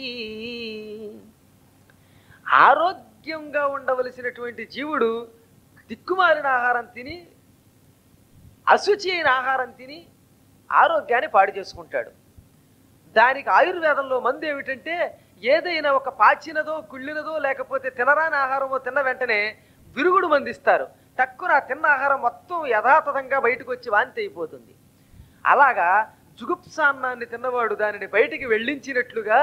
ఆరోగ్యంగా ఉండవలసినటువంటి జీవుడు దిక్కుమాలిన ఆహారం తిని అశుచి అయిన ఆహారం తిని ఆరోగ్యాన్ని పాడు చేసుకుంటాడు దానికి ఆయుర్వేదంలో మందు ఏమిటంటే ఏదైనా ఒక పాచినదో కుళ్ళినదో లేకపోతే తినరాని ఆహారమో తిన్న వెంటనే విరుగుడు మందిస్తారు తక్కువ తిన్న ఆహారం మొత్తం యథాతథంగా బయటకు వచ్చి వాంతి అయిపోతుంది అలాగా జుగుప్సాన్నాన్ని తిన్నవాడు దానిని బయటికి వెళ్ళించినట్లుగా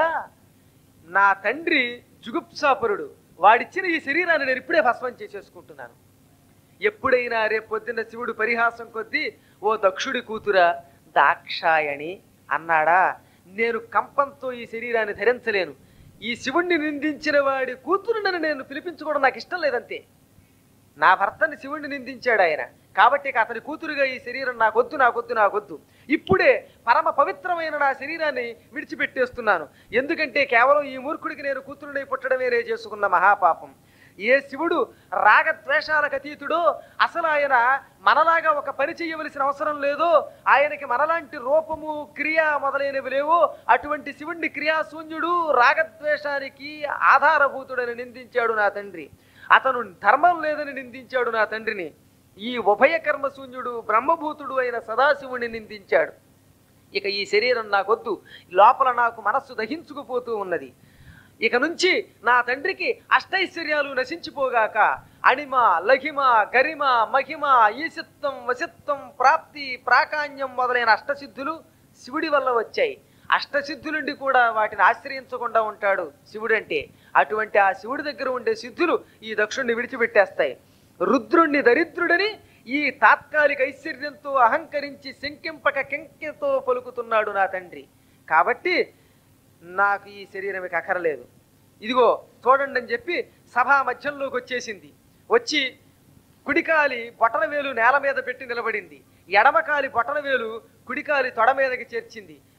నా తండ్రి జుగుప్సాపరుడు వాడిచ్చిన ఈ శరీరాన్ని నేను ఇప్పుడే భస్మం చేసేసుకుంటున్నాను ఎప్పుడైనా రేపు పొద్దున్న శివుడు పరిహాసం కొద్దీ ఓ దక్షుడి కూతురా దాక్షాయణి అన్నాడా నేను కంపంతో ఈ శరీరాన్ని ధరించలేను ఈ శివుణ్ణి నిందించిన వాడి కూతురునని నేను పిలిపించుకోవడం నాకు ఇష్టం లేదంతే నా భర్తని శివుణ్ణి నిందించాడు ఆయన కాబట్టి ఇక అతని కూతురుగా ఈ శరీరం నాకొద్దు నాకొద్దు నాకొద్దు ఇప్పుడే పరమ పవిత్రమైన నా శరీరాన్ని విడిచిపెట్టేస్తున్నాను ఎందుకంటే కేవలం ఈ మూర్ఖుడికి నేను కూతురునై పుట్టడమే నే చేసుకున్న మహాపాపం ఏ శివుడు రాగద్వేషాలకు అతీతుడో అసలు ఆయన మనలాగా ఒక పని చేయవలసిన అవసరం లేదో ఆయనకి మనలాంటి రూపము క్రియ మొదలైనవి లేవో అటువంటి శివుణ్ణి క్రియాశూన్యుడు రాగద్వేషానికి ఆధారభూతుడని నిందించాడు నా తండ్రి అతను ధర్మం లేదని నిందించాడు నా తండ్రిని ఈ ఉభయ కర్మశూన్యుడు బ్రహ్మభూతుడు అయిన సదాశివుని నిందించాడు ఇక ఈ శరీరం నాకొద్దు లోపల నాకు మనస్సు దహించుకుపోతూ ఉన్నది ఇక నుంచి నా తండ్రికి అష్టైశ్వర్యాలు నశించిపోగాక అణిమ లఘిమ గరిమ మహిమ ఈసిత్వం వసిత్వం ప్రాప్తి ప్రాకాణ్యం మొదలైన అష్టసిద్ధులు శివుడి వల్ల వచ్చాయి అష్టసిద్ధులుండి కూడా వాటిని ఆశ్రయించకుండా ఉంటాడు శివుడంటే అటువంటి ఆ శివుడి దగ్గర ఉండే సిద్ధులు ఈ దక్షుణ్ణి విడిచిపెట్టేస్తాయి రుద్రుణ్ణి దరిద్రుడని ఈ తాత్కాలిక ఐశ్వర్యంతో అహంకరించి శంకింపక కెంకెతో పలుకుతున్నాడు నా తండ్రి కాబట్టి నాకు ఈ శరీరం ఇక అక్కరలేదు ఇదిగో చూడండి అని చెప్పి సభా మధ్యంలోకి వచ్చేసింది వచ్చి కుడికాలి బొటన వేలు నేల మీద పెట్టి నిలబడింది ఎడమకాలి బొటన వేలు కుడికాలి తొడ మీదకి చేర్చింది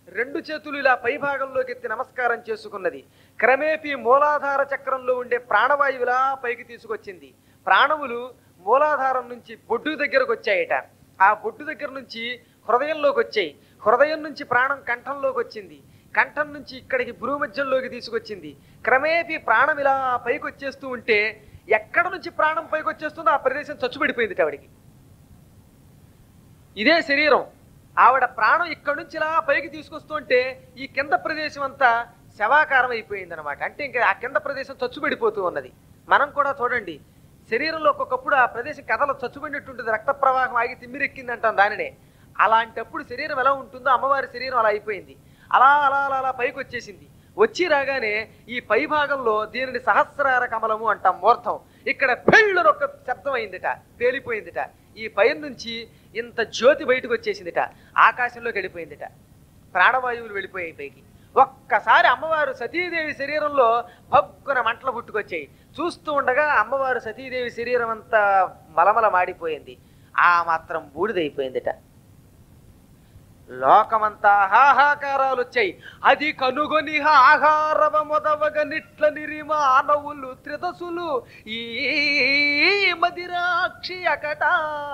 రెండు చేతులు ఇలా పై భాగంలోకి ఎత్తి నమస్కారం చేసుకున్నది క్రమేపీ మూలాధార చక్రంలో ఉండే ప్రాణవాయువులా పైకి తీసుకొచ్చింది ప్రాణములు మూలాధారం నుంచి బొడ్డు దగ్గరకు వచ్చాయట ఆ బొడ్డు దగ్గర నుంచి హృదయంలోకి వచ్చాయి హృదయం నుంచి ప్రాణం కంఠంలోకి వచ్చింది కంఠం నుంచి ఇక్కడికి భూమధ్యంలోకి తీసుకొచ్చింది క్రమేపీ ప్రాణం ఇలా పైకి వచ్చేస్తూ ఉంటే ఎక్కడ నుంచి ప్రాణం పైకి వచ్చేస్తుందో ఆ ప్రదేశం చచ్చుబడిపోయింది ఆవిడికి ఇదే శరీరం ఆవిడ ప్రాణం ఇక్కడి నుంచి ఇలా పైకి తీసుకొస్తుంటే ఈ కింద ప్రదేశం అంతా శవాకారం అయిపోయింది అనమాట అంటే ఇంకా ఆ కింద ప్రదేశం చచ్చుబడిపోతూ ఉన్నది మనం కూడా చూడండి శరీరంలో ఒక్కొక్కప్పుడు ఆ ప్రదేశం కథలో చచ్చుబడినట్టుంటుంది రక్త ప్రవాహం ఆగి తిమ్మిరెక్కింది అంటాం దానినే అలాంటప్పుడు శరీరం ఎలా ఉంటుందో అమ్మవారి శరీరం అలా అయిపోయింది అలా అలా అలా అలా పైకి వచ్చేసింది వచ్చి రాగానే ఈ పై భాగంలో దీనిని సహస్రార కమలము అంటాం మూర్ధం ఇక్కడ పెళ్ళున ఒక శబ్దం అయిందిట పేలిపోయిందిట ఈ పైన నుంచి ఇంత జ్యోతి బయటకు వచ్చేసిందిట ఆకాశంలోకి వెళ్ళిపోయిందిట ప్రాణవాయువులు వెళ్ళిపోయాయి పైకి ఒక్కసారి అమ్మవారు సతీదేవి శరీరంలో భగ్గున మంటలు పుట్టుకొచ్చాయి చూస్తూ ఉండగా అమ్మవారు సతీదేవి శరీరం అంతా మలమల మాడిపోయింది ఆ మాత్రం బూడిదైపోయిందిట లోకమంతా హాహాకారాలు వచ్చాయి అది కనుగొని ఆహారవ మొదవగ నిట్ల నిరిమ ఆనవులు త్రిదసులు ఈ మదిరాక్షి అకట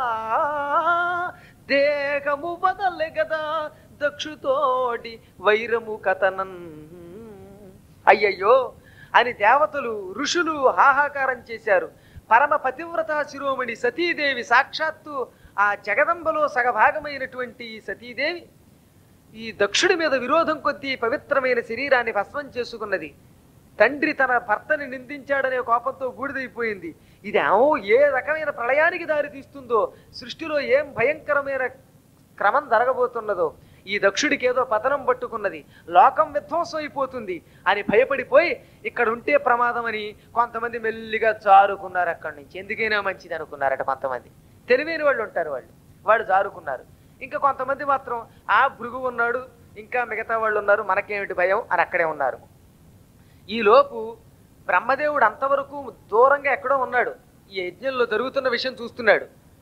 దేహము బదలె గదా దక్షుతోడి వైరము కథనన్ అయ్యయ్యో అని దేవతలు ఋషులు హాహాకారం చేశారు పరమ పతివ్రత శిరోమణి సతీదేవి సాక్షాత్తు ఆ జగదంబలో సగభాగమైనటువంటి ఈ సతీదేవి ఈ దక్షుడి మీద విరోధం కొద్దీ పవిత్రమైన శరీరాన్ని భస్మం చేసుకున్నది తండ్రి తన భర్తని నిందించాడనే కోపంతో బూడిదైపోయింది ఇది ఏమో ఏ రకమైన ప్రళయానికి దారి తీస్తుందో సృష్టిలో ఏం భయంకరమైన క్రమం జరగబోతున్నదో ఈ దక్షుడికి ఏదో పతనం పట్టుకున్నది లోకం విధ్వంసం అయిపోతుంది అని భయపడిపోయి ఇక్కడ ఉంటే ప్రమాదం అని కొంతమంది మెల్లిగా జారుకున్నారు అక్కడి నుంచి ఎందుకైనా మంచిది అనుకున్నారట కొంతమంది తెలివైన వాళ్ళు ఉంటారు వాళ్ళు వాళ్ళు జారుకున్నారు ఇంకా కొంతమంది మాత్రం ఆ భృగు ఉన్నాడు ఇంకా మిగతా వాళ్ళు ఉన్నారు మనకేమిటి భయం అని అక్కడే ఉన్నారు ఈలోపు బ్రహ్మదేవుడు అంతవరకు దూరంగా ఎక్కడో ఉన్నాడు ఈ యజ్ఞంలో జరుగుతున్న విషయం చూస్తున్నాడు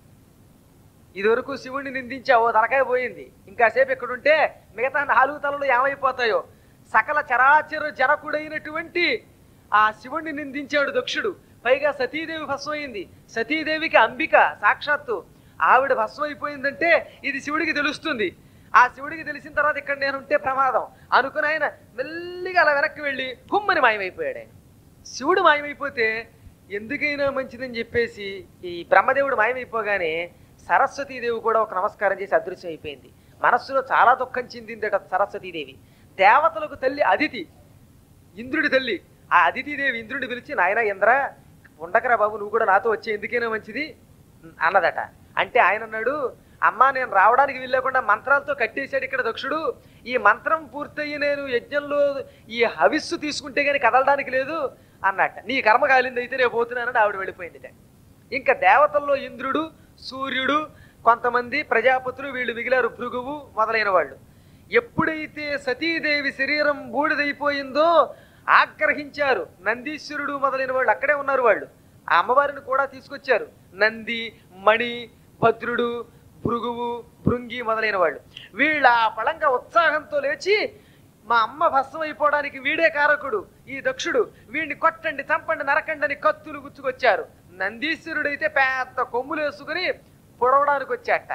ఇదివరకు శివుణ్ణి నిందించావో తలకాయ పోయింది ఇంకాసేపు ఎక్కడుంటే మిగతా నాలుగు తలలు ఏమైపోతాయో సకల చరాచర జనకుడైనటువంటి ఆ శివుణ్ణి నిందించాడు దక్షుడు పైగా సతీదేవి భస్మైంది సతీదేవికి అంబిక సాక్షాత్తు ఆవిడ భస్మం అయిపోయిందంటే ఇది శివుడికి తెలుస్తుంది ఆ శివుడికి తెలిసిన తర్వాత ఇక్కడ నేను ఉంటే ప్రమాదం అనుకుని ఆయన మెల్లిగా అలా వెనక్కి వెళ్ళి కుమ్మని మాయమైపోయాడు ఆయన శివుడు మాయమైపోతే ఎందుకైనా మంచిదని చెప్పేసి ఈ బ్రహ్మదేవుడు మాయమైపోగానే సరస్వతీదేవి కూడా ఒక నమస్కారం చేసి అదృశ్యం అయిపోయింది మనస్సులో చాలా దుఃఖం చెందిందట సరస్వతీదేవి దేవతలకు తల్లి అదితి ఇంద్రుడి తల్లి ఆ అదితిదేవి ఇంద్రుడిని పిలిచి నాయన ఇంద్ర ఉండకరా బాబు నువ్వు కూడా నాతో వచ్చే ఎందుకైనా మంచిది అన్నదట అంటే ఆయన అన్నాడు అమ్మా నేను రావడానికి వీల్లేకుండా మంత్రాలతో కట్టేశాడు ఇక్కడ దక్షుడు ఈ మంత్రం పూర్తయి నేను యజ్ఞంలో ఈ హవిస్సు తీసుకుంటే గానీ కదలడానికి లేదు అన్నట్ట నీ కర్మ కాలింది అయితే రేపు పోతున్నానని ఆవిడ వెళ్ళిపోయిందిట ఇంకా దేవతల్లో ఇంద్రుడు సూర్యుడు కొంతమంది ప్రజాపతులు వీళ్ళు మిగిలారు భృగువు మొదలైన వాళ్ళు ఎప్పుడైతే సతీదేవి శరీరం బూడిదైపోయిందో ఆగ్రహించారు నందీశ్వరుడు మొదలైన వాళ్ళు అక్కడే ఉన్నారు వాళ్ళు ఆ అమ్మవారిని కూడా తీసుకొచ్చారు నంది మణి భద్రుడు భృగువు భృంగి మొదలైన వాళ్ళు వీళ్ళ ఆ పళంగా ఉత్సాహంతో లేచి మా అమ్మ భస్మం అయిపోవడానికి వీడే కారకుడు ఈ దక్షుడు వీడిని కొట్టండి చంపండి నరకండి అని కత్తులు గుచ్చుకొచ్చారు నందీశ్వరుడైతే పెద్ద కొమ్ములు వేసుకుని పొడవడానికి వచ్చాట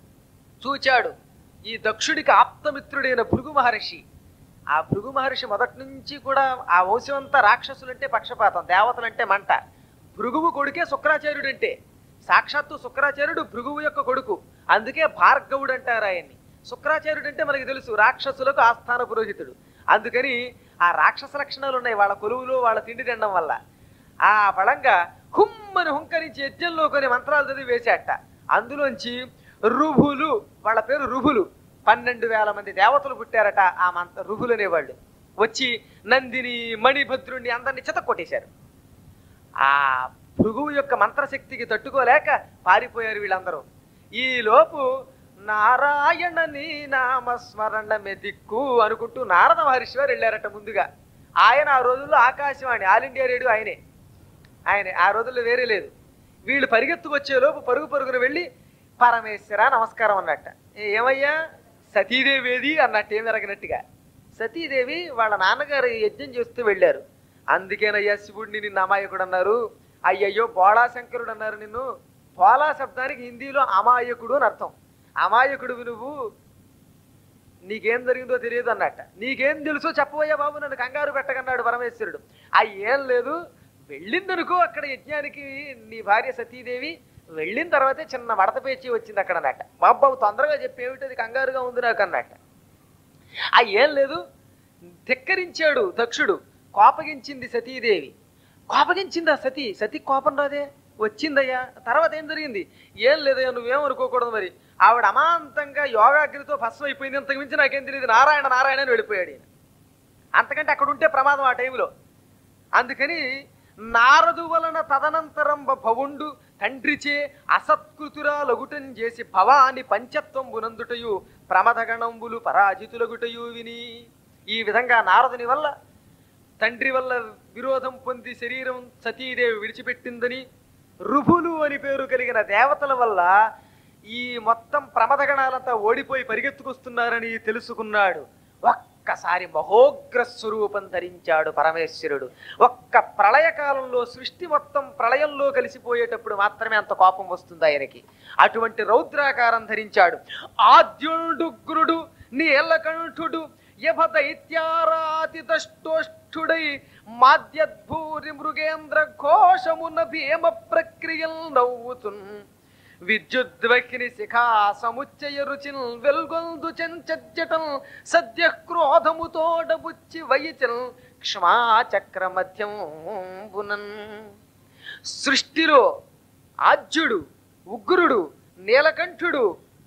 చూచాడు ఈ దక్షుడికి ఆప్తమిత్రుడైన భృగు మహర్షి ఆ భృగు మహర్షి మొదటి నుంచి కూడా ఆ వంశం అంతా రాక్షసులంటే పక్షపాతం దేవతలంటే మంట భృగువు కొడుకే శుక్రాచార్యుడు అంటే సాక్షాత్తు శుక్రాచార్యుడు భృగువు యొక్క కొడుకు అందుకే భార్గవుడు అంటారు ఆయన్ని శుక్రాచార్యుడు అంటే మనకి తెలుసు రాక్షసులకు ఆస్థాన పురోహితుడు అందుకని ఆ రాక్షస లక్షణాలు ఉన్నాయి వాళ్ళ కొలువులు వాళ్ళ తిండి తినడం వల్ల ఆ బలంగా హుమ్మని హుంకరించి యజ్ఞంలో కొన్ని మంత్రాలు చదివి వేశాట అందులోంచి రుభులు వాళ్ళ పేరు రుభులు పన్నెండు వేల మంది దేవతలు పుట్టారట ఆ మంత్ర రుభులు అనేవాళ్ళు వచ్చి నందిని మణిభద్రుణ్ణి అందరిని చిత కొట్టేశారు ఆ భృగువు యొక్క మంత్రశక్తికి తట్టుకోలేక పారిపోయారు వీళ్ళందరూ ఈ లోపు నారాయణని నామస్మరణమే దిక్కు అనుకుంటూ నారద మహర్షి వారు వెళ్ళారట ముందుగా ఆయన ఆ రోజుల్లో ఆకాశవాణి ఆల్ ఇండియా రేడియో ఆయనే ఆయనే ఆ రోజుల్లో వేరే లేదు వీళ్ళు పరిగెత్తుకొచ్చే లోపు పరుగు పరుగున వెళ్ళి పరమేశ్వర నమస్కారం అన్నట్ట "ఏ, ఏమయ్యా సతీదేవి ఏది అన్నట్టు ఏమి ఎరగినట్టుగా సతీదేవి వాళ్ళ నాన్నగారు యజ్ఞం చేస్తూ వెళ్ళారు అందుకేనయ్యా శివుడిని నిన్ను అమాయకుడు అన్నారు అయ్యయ్యో బోళా శంకరుడు అన్నారు నిన్ను బోళా శబ్దానికి హిందీలో అమాయకుడు అని అర్థం అమాయకుడు నువ్వు నీకేం జరిగిందో తెలియదు అన్నట్ట నీకేం తెలుసో చెప్పబోయా బాబు నన్ను కంగారు పెట్టకన్నాడు పరమేశ్వరుడు ఆ ఏం లేదు వెళ్ళిందనుకో అక్కడ యజ్ఞానికి నీ భార్య సతీదేవి వెళ్ళిన తర్వాతే చిన్న మడత పేచి వచ్చింది అక్కడ అన్నట్ట బాబు తొందరగా చెప్పి ఏమిటది కంగారుగా ఉంది నాకు అన్నట్ట ఆ ఏం లేదు ధిక్కరించాడు దక్షుడు కోపగించింది సతీదేవి కోపగించిందా సతీ సతీ కోపం రాదే వచ్చిందయ్యా తర్వాత ఏం జరిగింది ఏం లేదయ్యా నువ్వేం అనుకోకూడదు మరి ఆవిడ అమాంతంగా యోగాగ్నితో భస్మం అయిపోయింది ఇంతకు మించి నాకేం తెలియదు నారాయణ నారాయణ అని వెళ్ళిపోయాడు ఈయన అంతకంటే అక్కడ ఉంటే ప్రమాదం ఆ టైంలో అందుకని నారదు వలన తదనంతరం భవుండు తండ్రిచే అసత్కృతురా లగుటం చేసి భవాని పంచత్వం బునందుటయు ప్రమదగణంబులు పరాజితులగుటయు విని ఈ విధంగా నారదుని వల్ల తండ్రి వల్ల విరోధం పొంది శరీరం సతీదేవి విడిచిపెట్టిందని రుభులు అని పేరు కలిగిన దేవతల వల్ల ఈ మొత్తం ప్రమదగణాలంతా ఓడిపోయి పరిగెత్తుకొస్తున్నారని తెలుసుకున్నాడు ఒక్కసారి మహోగ్ర స్వరూపం ధరించాడు పరమేశ్వరుడు ఒక్క ప్రళయకాలంలో సృష్టి మొత్తం ప్రళయంలో కలిసిపోయేటప్పుడు మాత్రమే అంత కోపం వస్తుంది ఆయనకి అటువంటి రౌద్రాకారం ధరించాడు ఆద్యుడుగ్రుడు నీలకంఠుడు యభ దైత్యారాతి దష్టోష్ఠుడై మాద్యద్భూరి మృగేంద్ర ఘోషమున భీమ ప్రక్రియల్ నవ్వుతున్ విద్యుద్వకిని శిఖా సముచ్చయ రుచిన్ వెల్గొందు చెంచజ్జటం సద్య క్రోధముతోడబుచ్చి వయిచన్ క్షమాచక్ర మధ్యం బునన్ సృష్టిలో ఆజ్యుడు ఉగ్రుడు నీలకంఠుడు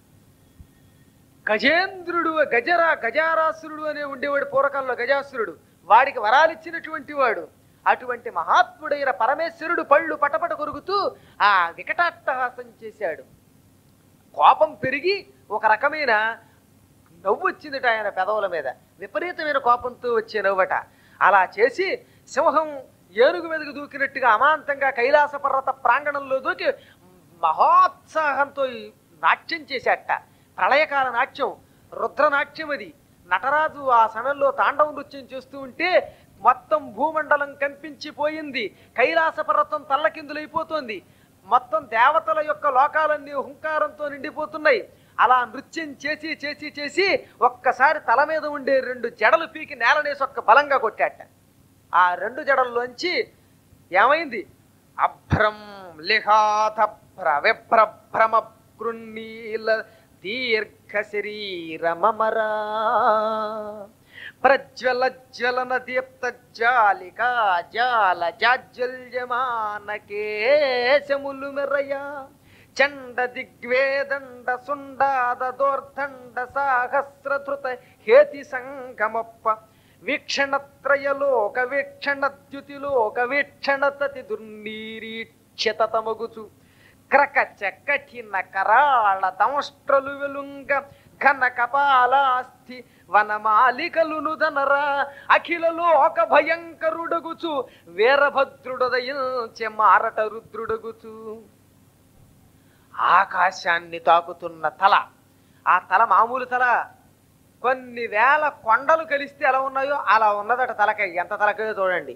గజేంద్రుడు గజరా గజారాసురుడు అనే ఉండేవాడు పూర్వకాలంలో గజాసురుడు వాడికి వరాలిచ్చినటువంటి వాడు అటువంటి మహాత్ముడైన పరమేశ్వరుడు పళ్ళు పటపట కొరుకుతూ ఆ వికటాట్టహాసం చేశాడు కోపం పెరిగి ఒక రకమైన నవ్వు వచ్చిందిట ఆయన పెదవుల మీద విపరీతమైన కోపంతో వచ్చే నవ్వట అలా చేసి సింహం ఏనుగు మీదకు దూకినట్టుగా అమాంతంగా కైలాస పర్వత ప్రాంగణంలో దూకి మహోత్సాహంతో ఈ నాట్యం చేశాట ప్రళయకాల నాట్యం రుద్ర నాట్యం అది నటరాజు ఆ సమయంలో తాండవ నృత్యం చేస్తూ ఉంటే మొత్తం భూమండలం కంపించిపోయింది కైలాస పర్వతం తల్లకిందులైపోతోంది మొత్తం దేవతల యొక్క లోకాలన్నీ హుంకారంతో నిండిపోతున్నాయి అలా నృత్యం చేసి చేసి చేసి ఒక్కసారి తల మీద ఉండే రెండు జడలు పీకి నేలనేసి ఒక్క బలంగా కొట్టాట ఆ రెండు జడల్లోంచి ఏమైంది అభ్రం లిహాతభ్ర విభ్రభ్రమ కృన్నీల దీర్ఘ శరీరమరా ప్రజ్వల జ్వలన దీప్త జాలికా జాల జాజ్వల్యమాన కేశములు మెరయ చండ దిగ్వేదండ సుండాద దోర్దండ సాహస్రధృత హేతి సంగమప్ప వీక్షణత్రయలోక వీక్షణ ద్యుతిలోక వీక్షణ తతి దుర్నీరీక్షత తమగుచు క్రకచ కఠిన కరాళ దంష్ట్రలు వెలుంగ ఘన కపాలాస్థి వనమాలికలును దనరా అఖిల లోక భయంకరుడగుచు వీరభద్రుడదయించే మారట రుద్రుడగుచు ఆకాశాన్ని తాకుతున్న తల ఆ తల మామూలు తల కొన్ని వేల కొండలు కలిస్తే ఎలా ఉన్నాయో అలా ఉన్నదట తలకాయ ఎంత తలకాయో చూడండి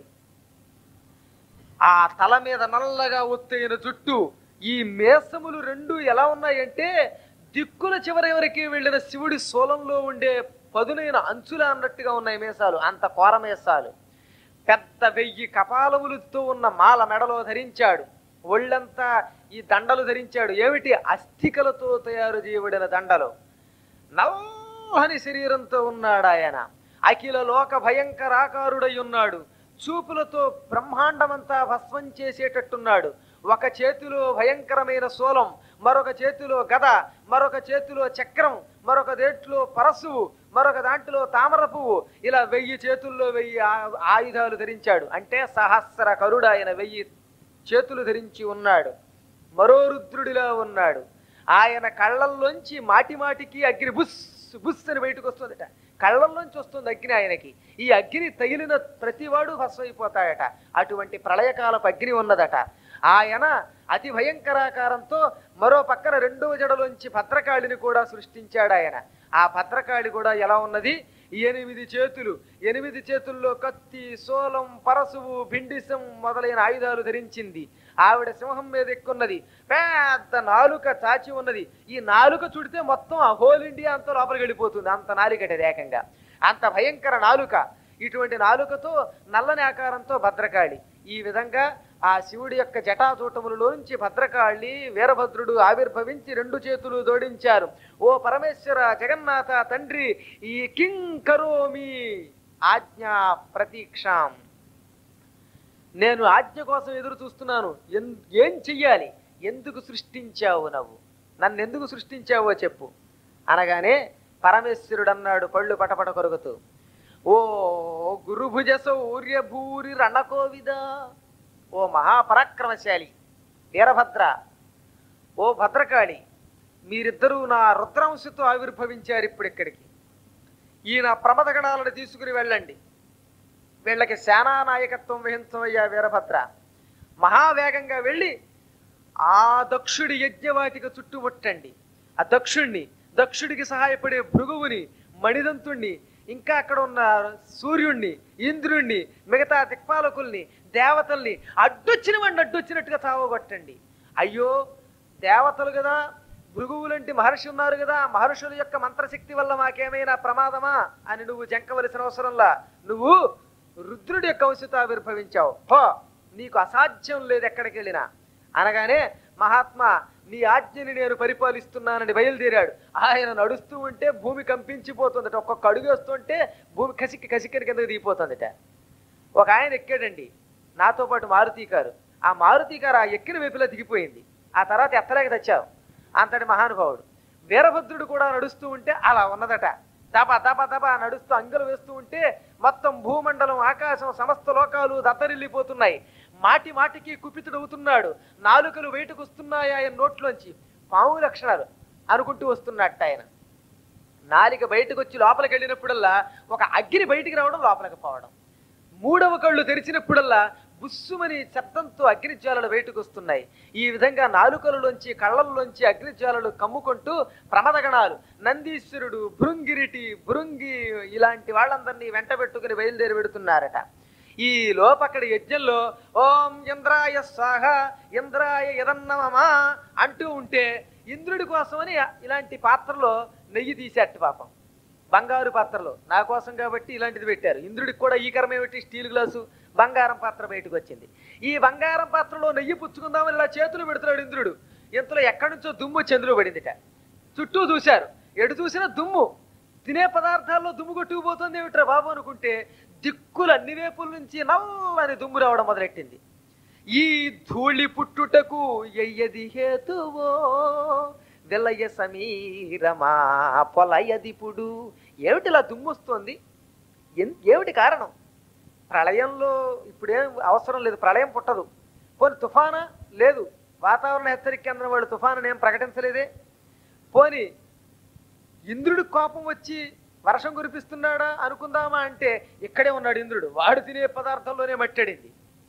ఆ తల మీద నల్లగా ఒత్తైన జుట్టు ఈ మేసములు రెండు ఎలా ఉన్నాయంటే దిక్కుల చివరి వరకు వెళ్ళిన శివుడి సోలంలో ఉండే పదునైన అంచుల అన్నట్టుగా ఉన్నాయి మేసాలు అంత కోర మేసాలు పెద్ద వెయ్యి కపాలములతో ఉన్న మాల మెడలో ధరించాడు ఒళ్ళంతా ఈ దండలు ధరించాడు ఏమిటి అస్థికలతో తయారు చేయబడిన దండలు నల్లని శరీరంతో ఉన్నాడు ఆయన అఖిల లోక భయంకరాకారుడై ఉన్నాడు చూపులతో బ్రహ్మాండమంతా భస్మం చేసేటట్టున్నాడు ఒక చేతిలో భయంకరమైన శూలం మరొక చేతిలో గద మరొక చేతిలో చక్రం మరొక దేంట్లో పరశువు మరొక దాంట్లో తామర పువ్వు ఇలా వెయ్యి చేతుల్లో వెయ్యి ఆ- ఆయుధాలు ధరించాడు అంటే సహస్ర కరుడు ఆయన వెయ్యి చేతులు ధరించి ఉన్నాడు మరో రుద్రుడిలా ఉన్నాడు ఆయన కళ్ళల్లోంచి మాటి మాటికి అగ్ని బుస్ బుస్ అని బయటకు వస్తుందట కళ్ళల్లోంచి వస్తుంది అగ్ని ఆయనకి ఈ అగ్ని తగిలిన ప్రతివాడు భస్మైపోతాడట అటువంటి ప్రళయకాలపు అగ్ని ఉన్నదట ఆయన అతి భయంకరాకారంతో మరో పక్కన రెండవ జడలోంచి భద్రకాళిని కూడా సృష్టించాడు ఆయన ఆ భద్రకాళి కూడా ఎలా ఉన్నది ఎనిమిది చేతులు ఎనిమిది చేతుల్లో కత్తి సోలం పరశువు భిండిసం మొదలైన ఆయుధాలు ధరించింది ఆవిడ సింహం మీద ఎక్కున్నది పెద్ద నాలుక చాచి ఉన్నది ఈ నాలుక చుడితే మొత్తం ఆ హోల్ ఇండియా అంతా లోపలికి వెళ్ళిపోతుంది అంత నాలుకటి ఏకంగా అంత భయంకర నాలుక ఇటువంటి నాలుకతో నల్లని ఆకారంతో భద్రకాళి ఈ విధంగా ఆ శివుడి యొక్క జటాచూటములలోంచి భద్రకాళి వీరభద్రుడు ఆవిర్భవించి రెండు చేతులు జోడించారు ఓ పరమేశ్వర జగన్నాథ తండ్రి ఈ కింగ్ కరోమి ఆజ్ఞా ప్రతీక్షాం నేను ఆజ్ఞ కోసం ఎదురు చూస్తున్నాను ఎన్- ఏం చెయ్యాలి ఎందుకు సృష్టించావు నువ్వు నన్ను ఎందుకు సృష్టించావో చెప్పు అనగానే పరమేశ్వరుడు అన్నాడు పళ్ళు పటపట కొరుకుతూ ఓ గురుభుజ సౌర్యభూరి రణకోవిద ఓ మహాపరాక్రమశాలి వీరభద్ర ఓ భద్రకాళి మీరిద్దరూ నా రుద్రాంశతో ఆవిర్భవించారు ఇప్పుడు ఇక్కడికి ఈయన ప్రమదగణాలను తీసుకుని వెళ్ళండి వీళ్ళకి సేనా నాయకత్వం వహించమయ్యా వీరభద్ర మహావేగంగా వెళ్ళి ఆ దక్షుడి యజ్ఞవాటిక చుట్టుముట్టండి ఆ దక్షుణ్ణి దక్షుడికి సహాయపడే భృగువుని మణిదంతుణ్ణి ఇంకా అక్కడ ఉన్న సూర్యుణ్ణి ఇంద్రుణ్ణి మిగతా దిక్పాలకుల్ని దేవతల్ని అడ్డొచ్చిన వాడిని అడ్డొచ్చినట్టుగా చావగొట్టండి అయ్యో దేవతలు కదా భృగువులంటి మహర్షి ఉన్నారు కదా మహర్షుల యొక్క మంత్రశక్తి వల్ల మాకేమైనా ప్రమాదమా అని నువ్వు జంకవలసిన అవసరంలా నువ్వు రుద్రుడి యొక్క వంశతో ఆవిర్భవించావు హో నీకు అసాధ్యం లేదు ఎక్కడికి వెళ్ళినా అనగానే మహాత్మా నీ ఆజ్ఞని నేను పరిపాలిస్తున్నానని బయలుదేరాడు ఆయన నడుస్తూ ఉంటే భూమి కంపించిపోతుందట ఒక్కొక్క అడుగు వేస్తుంటే భూమి కసిక్కి కసిక్కని కిందకి దిగిపోతుందట ఒక ఆయన ఎక్కాడండి నాతో పాటు మారుతి కారు ఆ మారుతి కారు ఆ ఎక్కిన వైపులా దిగిపోయింది ఆ తర్వాత ఎత్తలేక తెచ్చావు అంతటి మహానుభావుడు వీరభద్రుడు కూడా నడుస్తూ ఉంటే అలా ఉన్నదట దబ దబ దబ నడుస్తూ అంగలు వేస్తూ ఉంటే మొత్తం భూమండలం ఆకాశం సమస్త లోకాలు దత్తరిల్లిపోతున్నాయి మాటి మాటికి కుపితుడవుతున్నాడు నాలుకలు బయటకు వస్తున్నాయి ఆయన నోట్లోంచి పాము లక్షణాలు అనుకుంటూ వస్తున్నట్ట ఆయన నాలిక బయటకు వచ్చి లోపలికి వెళ్ళినప్పుడల్లా ఒక అగ్ని బయటికి రావడం లోపలికి పోవడం మూడవ కళ్ళు తెరిచినప్పుడల్లా బుస్సుమని శబ్దంతో అగ్నిజ్వాలలు బయటకు వస్తున్నాయి ఈ విధంగా నాలుకలలోంచి కళ్ళల్లోంచి అగ్నిజ్వాలలు కమ్ముకుంటూ ప్రమదగణాలు నందీశ్వరుడు భృంగిరిటి భృంగి ఇలాంటి వాళ్ళందరినీ వెంట పెట్టుకుని బయలుదేరి పెడుతున్నారట ఈ లోపక్కడ యజ్ఞంలో ఓం ఇంద్రాయ స్వాహ ఇంద్రాయ యదన్నమమా అంటూ ఉంటే ఇంద్రుడి కోసమని ఇలాంటి పాత్రలో నెయ్యి తీసేట్టు పాపం బంగారు పాత్రలో నా కోసం కాబట్టి ఇలాంటిది పెట్టారు ఇంద్రుడికి కూడా ఈ కర్మ ఏమిటి స్టీల్ గ్లాసు బంగారం పాత్ర బయటకు వచ్చింది ఈ బంగారం పాత్రలో నెయ్యి పుచ్చుకుందామని ఇలా చేతులు పెడుతున్నాడు ఇంద్రుడు ఇంతలో ఎక్కడి నుంచో దుమ్ము చంద్రులు పడిందిట చుట్టూ చూశారు ఎటు చూసినా దుమ్ము తినే పదార్థాల్లో దుమ్ము కొట్టుకుపోతుంది ఏమిట్రా బాబు అనుకుంటే దిక్కులు అన్ని వైపుల నుంచి నల్లని దుమ్ము రావడం మొదలెట్టింది ఈ ధూళి పుట్టుటకు ఎయ్యది హేతువో వెలయ సమీరమా పొలయదిపుడు ఏమిటిలా దుమ్ము వస్తోంది ఎన్- ఏమిటి కారణం ప్రళయంలో ఇప్పుడేం అవసరం లేదు ప్రళయం పుట్టదు పోని తుఫానా లేదు వాతావరణ హెచ్చరిక కేంద్రం వాళ్ళు తుఫాను ఏం ప్రకటించలేదే పోని ఇంద్రుడి కోపం వచ్చి వర్షం కురిపిస్తున్నాడా అనుకుందామా అంటే ఇక్కడే ఉన్నాడు ఇంద్రుడు వాడు తినే పదార్థంలోనే మట్టాడింది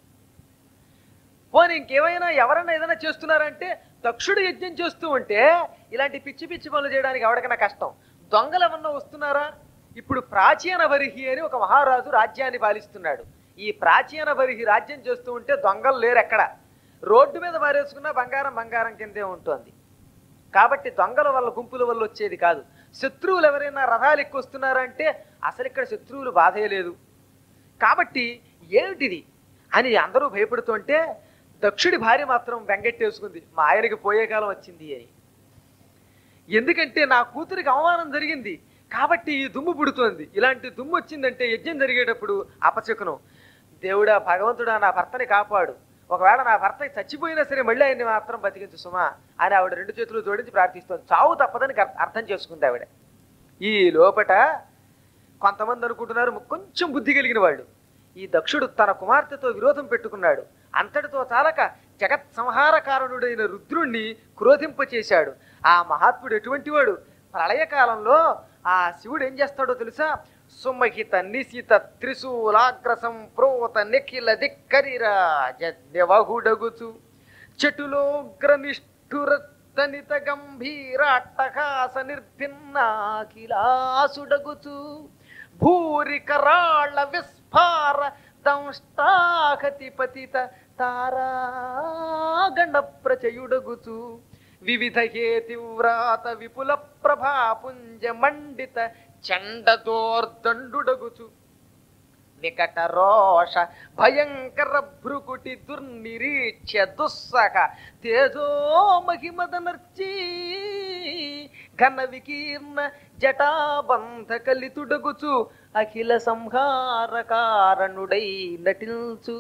పోనీ ఇంకేమైనా ఎవరైనా ఏదైనా చేస్తున్నారంటే దక్షుడు యజ్ఞం చేస్తూ ఉంటే ఇలాంటి పిచ్చి పిచ్చి పనులు చేయడానికి ఎవరికైనా కష్టం దొంగలు ఏమన్నా వస్తున్నారా ఇప్పుడు ప్రాచీన బరిహి అని ఒక మహారాజు రాజ్యాన్ని పాలిస్తున్నాడు ఈ ప్రాచీన బరిహి రాజ్యం చేస్తూ ఉంటే దొంగలు లేరు ఎక్కడ రోడ్డు మీద పారేసుకున్న బంగారం బంగారం కిందే ఉంటుంది కాబట్టి దొంగల వల్ల గుంపుల వల్ల వచ్చేది కాదు శత్రువులు ఎవరైనా రథాలు ఎక్కువ వస్తున్నారంటే అసలు ఇక్కడ శత్రువులు బాధే లేదు కాబట్టి ఏమిటిది అని అందరూ భయపడుతుంటే దక్షుడి భార్య మాత్రం వెంగట్టేసుకుంది మా ఆయనకి పోయే కాలం వచ్చింది అని ఎందుకంటే నా కూతురికి అవమానం జరిగింది కాబట్టి ఈ దుమ్ము పుడుతోంది ఇలాంటి దుమ్ము వచ్చిందంటే యజ్ఞం జరిగేటప్పుడు అపచకునం దేవుడా భగవంతుడా నా భర్తని కాపాడు ఒకవేళ నా భర్త చచ్చిపోయినా సరే మళ్ళీ ఆయన్ని మాత్రం బతికించు సుమా అని ఆవిడ రెండు చేతులు జోడించి ప్రార్థిస్తోంది చావు తప్పదని గర్- అర్థం చేసుకుంది ఆవిడ ఈ లోపట కొంతమంది అనుకుంటున్నారు కొంచెం బుద్ధి కలిగిన వాళ్ళు ఈ దక్షుడు తన కుమార్తెతో విరోధం పెట్టుకున్నాడు అంతటితో చాలక జగత్ సంహార కారణుడైన రుద్రుణ్ణి క్రోధింపచేశాడు ఆ మహాత్ముడు ఎటువంటి వాడు ప్రళయకాలంలో ఆ శివుడు ఏం చేస్తాడో తెలుసా సుమహిత నిశిత త్రిశూలాగ్రసం ప్రోత నిఖిల దిక్కరిరా జడ్యవహుడగుచు చెటులోగ్ర నిష్ఠుర దుర్దనిత గంభీర అట్టహాస నిర్భిన్నాఖిలాసుడగుచు భూరి కరాళ విస్ఫార దంష్టాహతి పతిత తారాగణ ప్రచయుడగుచు వివిధ హేతివ్రాత విపుల ప్రభాపుంజ మండిత చండదోర్దండుడగుచు వికట రోష భయంకర భృకుటి దుర్నిరీక్ష్య దుస్సహ తేజో మహిమదనర్చి ఘన వికీర్ణ జటాబంధ కలితుడగుచు అఖిల సంహార కారణుడై నటించు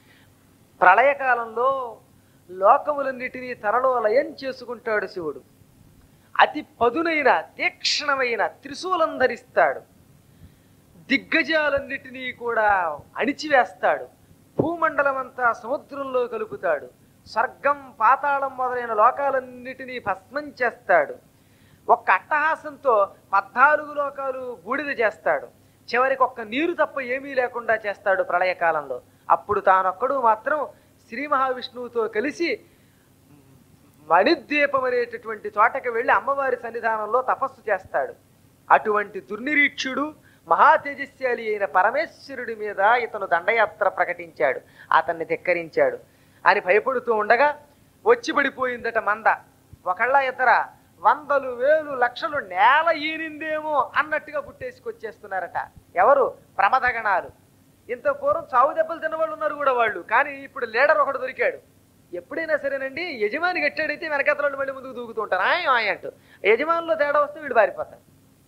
ప్రళయకాలంలో లోకములన్నిటినీ తనలో లయం చేసుకుంటాడు శివుడు అతి పదునైన తీక్షణమైన త్రిశూలం ధరిస్తాడు దిగ్గజాలన్నిటినీ కూడా అణిచివేస్తాడు భూమండలమంతా సముద్రంలో కలుపుతాడు స్వర్గం పాతాళం మొదలైన లోకాలన్నిటినీ భస్మం చేస్తాడు ఒక్క అట్టహాసంతో పద్నాలుగు లోకాలు బూడిద చేస్తాడు చివరికి ఒక్క నీరు తప్ప ఏమీ లేకుండా చేస్తాడు ప్రళయకాలంలో అప్పుడు తానొక్కడు మాత్రం శ్రీ మహావిష్ణువుతో కలిసి మణిద్వీపం అనేటటువంటి చోటకి వెళ్ళి అమ్మవారి సన్నిధానంలో తపస్సు చేస్తాడు అటువంటి దుర్నిరీక్షుడు మహా తేజస్శాలి అయిన పరమేశ్వరుడి మీద ఇతను దండయాత్ర ప్రకటించాడు అతన్ని ధిక్కరించాడు అని భయపడుతూ ఉండగా వచ్చి పడిపోయిందట మంద ఒకళ్ళ ఇతర వందలు వేలు లక్షలు నేల ఈనిందేమో అన్నట్టుగా పుట్టేసుకొచ్చేస్తున్నారట ఎవరు ప్రమదగణాలు ఇంత పూర్వం చావు దెబ్బలు తిన్నవాళ్ళు ఉన్నారు కూడా వాళ్ళు కానీ ఇప్పుడు లీడర్ ఒకడు దొరికాడు ఎప్పుడైనా సరేనండి యజమాని గట్టాడైతే వెనకతలు మళ్ళీ ముందుకు దూకుతూ ఉంటారు ఆయ్ ఆయ్ అంటూ యజమానిలో తేడా వస్తే వీడు పారిపోతారు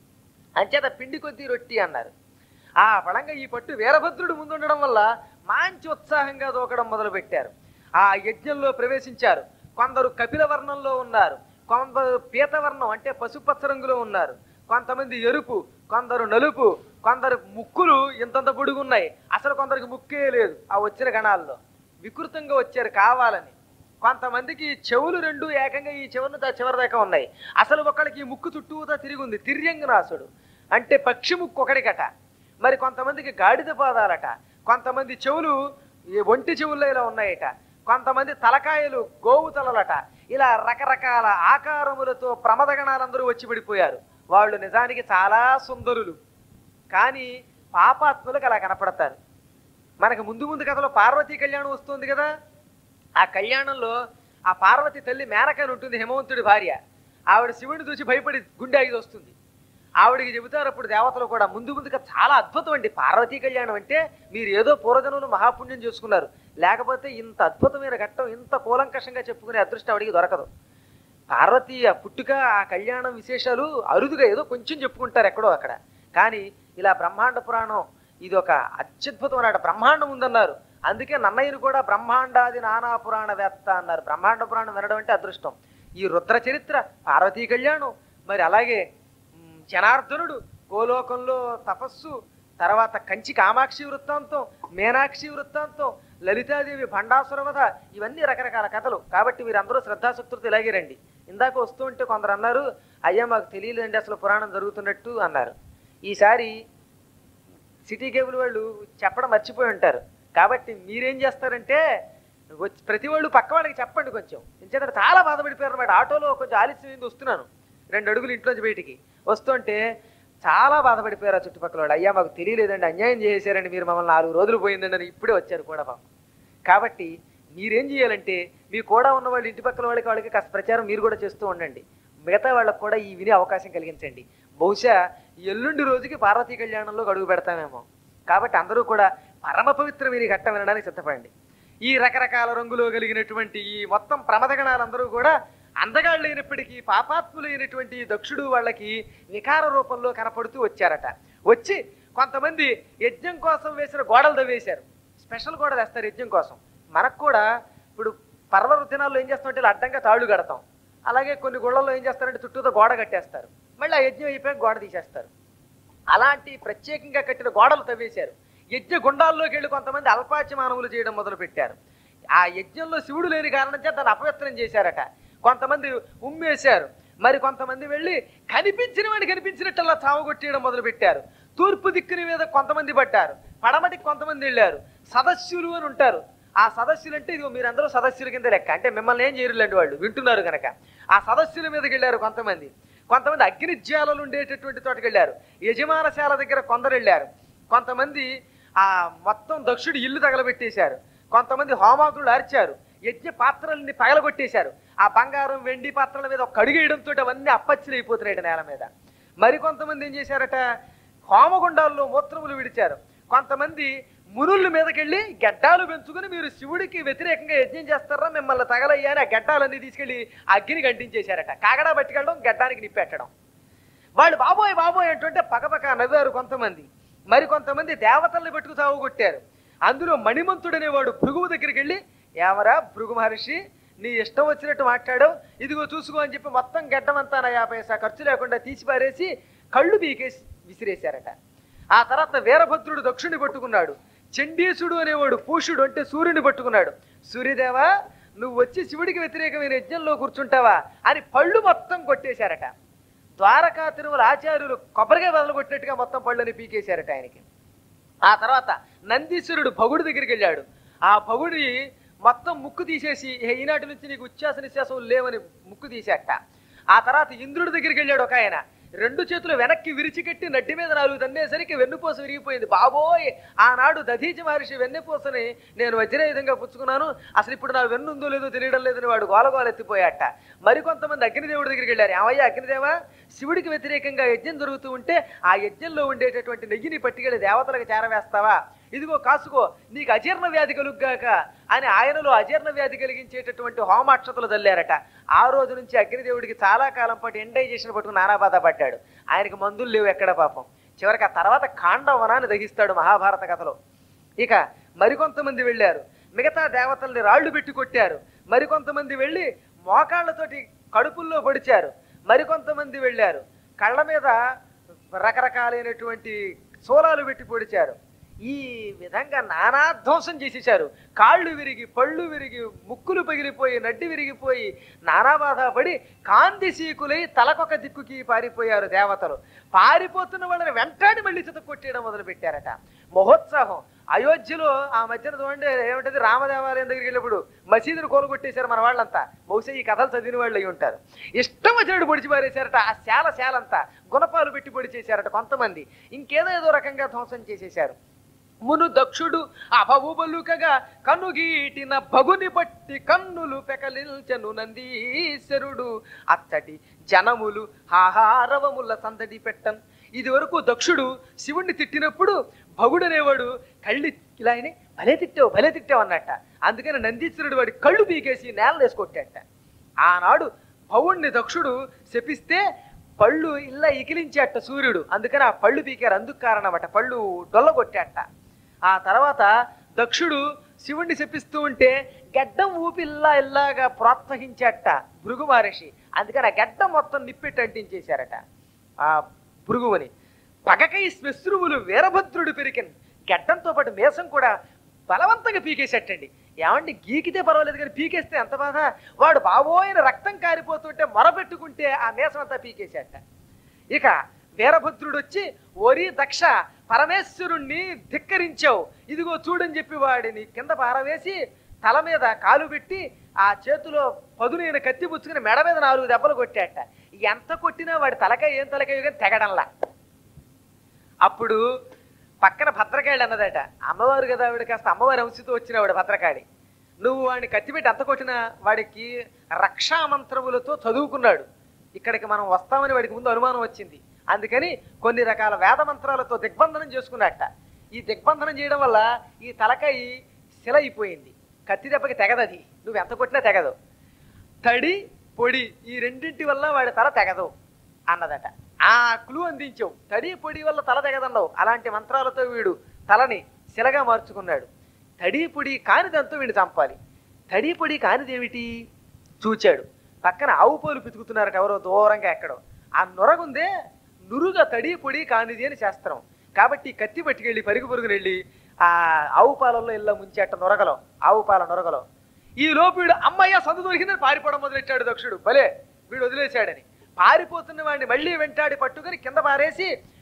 అంచేత పిండి కొద్దీ రొట్టి అన్నారు ఆ ఫలంగా ఈ పట్టు వీరభద్రుడు ముందుండడం వల్ల మంచి ఉత్సాహంగా దూకడం మొదలుపెట్టారు ఆ యజ్ఞంలో ప్రవేశించారు కొందరు కపిల వర్ణంలో ఉన్నారు కొందరు పీతవర్ణం అంటే పసుపచ్చ రంగులో ఉన్నారు కొంతమంది ఎరుపు కొందరు నలుపు కొందరు ముక్కులు ఇంతంత పొడుగున్నాయి అసలు కొందరికి ముక్కే లేదు ఆ వచ్చిన గణాల్లో వికృతంగా వచ్చారు కావాలని కొంతమందికి చెవులు రెండు ఏకంగా ఈ చివరి నుంచి ఆ చివరి దాకా ఉన్నాయి అసలు ఒకళ్ళకి ఈ ముక్కు చుట్టూతా తిరిగి ఉంది తిర్యంగనాసుడు అంటే పక్షి ముక్కు ఒకడికట మరి కొంతమందికి గాడిద పాదాలట కొంతమంది చెవులు ఈ ఒంటి చెవుల్లో ఇలా ఉన్నాయట కొంతమంది తలకాయలు గోవు తలలట ఇలా రకరకాల ఆకారములతో ప్రమదగణాలందరూ వచ్చి పడిపోయారు వాళ్ళు నిజానికి చాలా సుందరులు కానీ పాపాత్ములకు అలా కనపడతారు మనకు ముందు ముందు కథలో పార్వతీ కళ్యాణం వస్తుంది కదా ఆ కళ్యాణంలో ఆ పార్వతి తల్లి మేనకని ఉంటుంది హేమవంతుడి భార్య ఆవిడ శివుడిని చూసి భయపడి గుండె ఆగి వస్తుంది ఆవిడికి చెబుతారు అప్పుడు దేవతలు కూడా ముందు ముందుగా చాలా అద్భుతం అండి పార్వతీ కళ్యాణం అంటే మీరు ఏదో పూర్వజనులు మహాపుణ్యం చేసుకున్నారు లేకపోతే ఇంత అద్భుతమైన ఘట్టం ఇంత కూలంకషంగా చెప్పుకునే అదృష్టం ఆవిడికి దొరకదు పార్వతీ ఆ పుట్టుక ఆ కళ్యాణం విశేషాలు అరుదుగా ఏదో కొంచెం చెప్పుకుంటారు ఎక్కడో అక్కడ కానీ ఇలా బ్రహ్మాండ పురాణం ఇది ఒక అత్యద్భుతమైన బ్రహ్మాండం ఉందన్నారు అందుకే నన్నయ్యను కూడా బ్రహ్మాండాది నానా పురాణ వేత్త అన్నారు బ్రహ్మాండ పురాణం వినడం అంటే అదృష్టం ఈ రుద్ర చరిత్ర పార్వతీ కళ్యాణం మరి అలాగే మ్, జనార్దనుడు గోలోకంలో తపస్సు తర్వాత కంచి కామాక్షి వృత్తాంతం మీనాక్షి వృత్తాంతం లలితాదేవి భండాసురవధ ఇవన్నీ రకరకాల కథలు కాబట్టి మీరందరూ శ్రద్ధాశక్తులతో ఇలాగే రండి ఇందాక వస్తూ ఉంటే కొందరు అన్నారు అయ్యా మాకు తెలియలేదండి అసలు పురాణం జరుగుతున్నట్టు అన్నారు ఈసారి సిటీ కేబుల్ వాళ్ళు చెప్పడం మర్చిపోయి ఉంటారు కాబట్టి మీరేం చేస్తారంటే వచ్చి ప్రతి వాళ్ళు పక్క వాళ్ళకి చెప్పండి కొంచెం ఇంచేత చాలా బాధపడిపోయారు అనమాట ఆటోలో కొంచెం ఆలస్యమైంది వస్తున్నాను రెండు అడుగులు ఇంట్లోంచి బయటికి వస్తుంటే చాలా బాధపడిపోయారు ఆ చుట్టుపక్కల వాళ్ళు అయ్యా మాకు తెలియలేదండి అన్యాయం చేశారండి మీరు మమ్మల్ని నాలుగు రోజులు పోయిందండి అని ఇప్పుడే వచ్చారు కూడా పాపం కాబట్టి మీరేం చేయాలంటే మీ కూడా ఉన్న వాళ్ళ ఇంటి పక్కల వాళ్ళకి వాళ్ళకి కాస్త ప్రచారం మీరు కూడా చేస్తూ ఉండండి మిగతా వాళ్ళకు కూడా ఈ వినే అవకాశం కలిగించండి బహుశా ఎల్లుండి రోజుకి పార్వతీ కళ్యాణంలో అడుగు పెడతామేమో కాబట్టి అందరూ కూడా పరమ పవిత్రమైన ఈ ఘట్టం వినడానికి సిద్ధపడండి ఈ రకరకాల రంగులో కలిగినటువంటి ఈ మొత్తం ప్రమదగణాలందరూ కూడా అందగాళ్ళైనప్పటికీ పాపాత్ములైనటువంటి ఈ దక్షుడు వాళ్ళకి వికార రూపంలో కనపడుతూ వచ్చారట వచ్చి కొంతమంది యజ్ఞం కోసం వేసిన గోడలు తవ్వేశారు స్పెషల్ గోడలు వేస్తారు యజ్ఞం కోసం మనకు కూడా ఇప్పుడు పర్వ దినాల్లో ఏం చేస్తామంటే ఇలా అడ్డంగా తాళ్ళు కడతాం అలాగే కొన్ని గుళ్ళల్లో ఏం చేస్తారంటే చుట్టూతో గోడ కట్టేస్తారు మళ్ళీ ఆ యజ్ఞం అయిపోయాక గోడ తీసేస్తారు అలాంటి ప్రత్యేకంగా కట్టిన గోడలు తవ్వేశారు యజ్ఞ గుండాల్లోకి వెళ్ళి కొంతమంది అల్పాచమానములు చేయడం మొదలు పెట్టారు ఆ యజ్ఞంలో శివుడు లేని కారణం చేత దాన్ని అపవిత్రం చేశారట కొంతమంది ఉమ్మేశారు మరి కొంతమంది వెళ్ళి కనిపించిన వాడిని కనిపించినట్టల్లా చావగొట్టేయడం మొదలు పెట్టారు తూర్పు దిక్కుని మీద కొంతమంది పడ్డారు పడమటికి కొంతమంది వెళ్ళారు సదస్యులు అని ఉంటారు ఆ సదస్సులు అంటే ఇదిగో మీరందరూ సదస్సుల కింద లెక్క అంటే మిమ్మల్ని ఏం చేయరులేండి వాళ్ళు వింటున్నారు కనుక ఆ సదస్సుల మీదకి వెళ్ళారు కొంతమంది కొంతమంది అగ్నిజ్వాలలు ఉండేటటువంటి చోటకి వెళ్ళారు యజమానశాల దగ్గర కొందరు వెళ్ళారు కొంతమంది ఆ మొత్తం దక్షుడు ఇల్లు తగలబెట్టేశారు కొంతమంది హోమాకులు అరిచారు యజ్ఞ పాత్రల్ని పగలగొట్టేశారు ఆ బంగారం వెండి పాత్రల మీద ఒక కడుగేయడంతో అవన్నీ అప్పచ్చిలు అయిపోతున్నాయి నేల మీద మరి కొంతమంది ఏం చేశారట హోమగుండాల్లో మూత్రములు విడిచారు కొంతమంది మునుల మీదకెళ్ళి గడ్డాలు పెంచుకుని మీరు శివుడికి వ్యతిరేకంగా యజ్ఞం చేస్తారా మిమ్మల్ని తగలయ్యా అని ఆ గడ్డాలన్నీ తీసుకెళ్లి అగ్గిని గంటించేశారట కాగడా పట్టుకెళ్ళడం గడ్డానికి నిప్పెట్టడం వాళ్ళు బాబోయ్ బాబోయ్ అంటుంటే పకపక నవ్వారు కొంతమంది మరి కొంతమంది దేవతల్ని పెట్టుకు సాగు కొట్టారు అందులో మణిమంతుడు అనేవాడు భృగువు దగ్గరికి వెళ్ళి ఏమరా భృగు మహర్షి నీ ఇష్టం వచ్చినట్టు మాట్లాడావు ఇదిగో చూసుకో అని చెప్పి మొత్తం గడ్డమంతా నా యాభై పైసా ఖర్చు లేకుండా తీసి పారేసి కళ్ళు బీకేసి విసిరేశారట ఆ తర్వాత వీరభద్రుడు దక్షుణ్ణి పట్టుకున్నాడు చండీసుడు అనేవాడు పూషుడు అంటే సూర్యుని పట్టుకున్నాడు సూర్యదేవా నువ్వు వచ్చి శివుడికి వ్యతిరేకమైన యజ్ఞంలో కూర్చుంటావా అని పళ్ళు మొత్తం కొట్టేశారట ద్వారకా తిరుమల ఆచార్యులు కొబ్బరికాయ బదులు కొట్టినట్టుగా మొత్తం పళ్ళని పీకేశారట ఆయనకి ఆ తర్వాత నందీశ్వరుడు భగుడి దగ్గరికి వెళ్ళాడు ఆ భగుడి మొత్తం ముక్కు తీసేసి "ఏ, ఈనాటి నుంచి నీకు ఉచ్ఛ్వాస నిశ్వాసం లేవని ముక్కు తీసేట ఆ తర్వాత ఇంద్రుడి దగ్గరికి వెళ్ళాడు ఒక ఆయన రెండు చేతులు వెనక్కి విరిచికెట్టి నడ్డి మీద నాలుగు తన్నేసరికి వెన్నుపూస విరిగిపోయింది బాబోయ్ ఆనాడు దధీచి మహర్షి వెన్నెపూసని నేను వజ్రయుధంగా పుచ్చుకున్నాను అసలు ఇప్పుడు నా వెన్ను ఉందో లేదో తెలియడం లేదని వాడు గోలగోల ఎత్తిపోయాట మరికొంతమంది అగ్నిదేవుడి దగ్గరికి వెళ్ళారు ఏమయ్యా అగ్నిదేవా శివుడికి వ్యతిరేకంగా యజ్ఞం జరుగుతూ ఉంటే ఆ యజ్ఞంలో ఉండేటటువంటి నెయ్యిని పట్టుకెళ్ళి దేవతలకు చేరవేస్తావా ఇదిగో కాసుకో నీకు అజీర్ణ వ్యాధి కలుగ్గాక అని ఆయనలో అజీర్ణ వ్యాధి కలిగించేటటువంటి హోమాక్షతలు చల్లారట ఆ రోజు నుంచి అగ్నిదేవుడికి చాలా కాలం పాటు ఎండైజేషన్ పట్టుకుని నానా బాధ పడ్డాడు ఆయనకి మందులు లేవు ఎక్కడ పాపం చివరికి ఆ తర్వాత కాండవనాన్ని దహిస్తాడు మహాభారత కథలో ఇక మరికొంతమంది వెళ్ళారు మిగతా దేవతల్ని రాళ్లు పెట్టి కొట్టారు మరికొంతమంది వెళ్ళి మోకాళ్ళతోటి కడుపుల్లో పొడిచారు మరికొంతమంది వెళ్ళారు కళ్ళ మీద రకరకాలైనటువంటి సోలాలు పెట్టి పొడిచారు ఈ విధంగా నానా ధ్వంసం చేసేశారు కాళ్ళు విరిగి పళ్ళు విరిగి ముక్కులు పగిలిపోయి నడ్డి విరిగిపోయి నానా బాధ పడి కాంతిశీకులై తలకొక దిక్కుకి పారిపోయారు దేవతలు పారిపోతున్న వాళ్ళని వెంటాడి మళ్ళీ చిత కొట్టేయడం మొదలు పెట్టారట మహోత్సాహం అయోధ్యలో ఆ మధ్యన చూడండి ఏమిటది రామదేవాలయం దగ్గరికి వెళ్ళినప్పుడు మసీదును కోలుగొట్టేశారు మన వాళ్ళంతా బహుశా ఈ కథలు చదివిన వాళ్ళు అయి ఉంటారు ఇష్టం వచ్చినట్టు పొడిచి పారేశారట ఆ శాల శాలంతా గుణపాలు పెట్టి పొడి చేశారట కొంతమంది ఇంకేదో ఏదో రకంగా ధ్వంసం చేసేశారు మును దక్షుడు అభవుబలుకగా కనుగీటిన భగుని పట్టి కన్నులు పెకలిల్చెను నందీశ్వరుడు అత్తటి జనములు హాహారవముల సందడి పెట్టన్ ఇది వరకు దక్షుడు శివుణ్ణి తిట్టినప్పుడు భగుడు అనేవాడు కళ్ళు ఇలా అని భలే తిట్టావు భలే తిట్టావు అన్నట్ట అందుకని నందీశ్వరుడు వాడి కళ్ళు పీకేసి నేల వేసుకొట్టాట ఆనాడు భవుణ్ణి దక్షుడు శపిస్తే పళ్ళు ఇలా ఇకిలించేట సూర్యుడు అందుకని ఆ పళ్ళు పీకారు అందుకు కారణమట పళ్ళు డొల్లగొట్టాట ఆ తర్వాత దక్షుడు శివుణ్ణి శపిస్తూ ఉంటే గడ్డం ఊపి ఇల్లా ఇల్లాగా ప్రోత్సహించేట భృగు మహర్షి అందుకని ఆ గడ్డం మొత్తం నిప్పెట్టి అంటించేశారట ఆ భృగువుని పగకై శ్మశ్రువులు వీరభద్రుడు పెరిగిన గడ్డంతో పాటు మేసం కూడా బలవంతంగా పీకేసేటండి ఏమండి గీకితే పర్వాలేదు కానీ పీకేస్తే ఎంత బాధ వాడు బాబోయిన రక్తం కారిపోతుంటే మొరపెట్టుకుంటే ఆ మేసం అంతా పీకేసేట ఇక వీరభద్రుడు వచ్చి ఓరి దక్ష పరమేశ్వరుణ్ణి ధిక్కరించావు ఇదిగో చూడని చెప్పి వాడిని కింద పారవేసి తల మీద కాలు పెట్టి ఆ చేతిలో పదునైన కత్తి పుచ్చుకుని మెడ మీద నాలుగు దెబ్బలు కొట్టాట ఎంత కొట్టినా వాడి తలకాయ ఏం తలకాయ కానీ తెగడంలా అప్పుడు పక్కన భద్రకాళి అన్నదట అమ్మవారు కదా ఆవిడ కాస్త అమ్మవారి అంశతో వచ్చినవాడు భద్రకాళి నువ్వు వాడిని కత్తిపెట్టి అంత కొట్టినా వాడికి రక్షా మంత్రములతో చదువుకున్నాడు ఇక్కడికి మనం వస్తామని వాడికి ముందు అనుమానం వచ్చింది అందుకని కొన్ని రకాల వేద మంత్రాలతో దిగ్బంధనం చేసుకున్నట్ట ఈ దిగ్బంధనం చేయడం వల్ల ఈ తలకాయ శిల అయిపోయింది కత్తి దెబ్బకి తెగదది నువ్వు ఎంత కొట్టినా తెగదు తడి పొడి ఈ రెండింటి వల్ల వాడి తల తెగదు అన్నదట ఆ క్లూ అందించావు తడి పొడి వల్ల తల తెగదన్నావు అలాంటి మంత్రాలతో వీడు తలని శిలగా మార్చుకున్నాడు తడి పొడి కానిదంతా వీడిని చంపాలి తడి పొడి కానిదేమిటి చూచాడు పక్కన ఆవు పోలు పితుకుతున్నారట ఎవరో దూరంగా ఎక్కడో ఆ నొరగుందే నురుగా తడి పొడి కానిది అని శాస్త్రం కాబట్టి ఈ కత్తి పట్టుకెళ్ళి పరుగు పరుగున వెళ్ళి ఆ ఆవు పాలల్లో ఇళ్ళ ముంచేట నొరగలో ఆవు పాల నొరగలో ఈ లోపు వీడు అమ్మయ్య సందు దొరికిందని పారిపోవడం మొదలెట్టాడు దక్షుడు భలే వీడు వదిలేశాడని పారిపోతున్న వాడిని మళ్ళీ వెంటాడి పట్టుకుని కింద పారేసి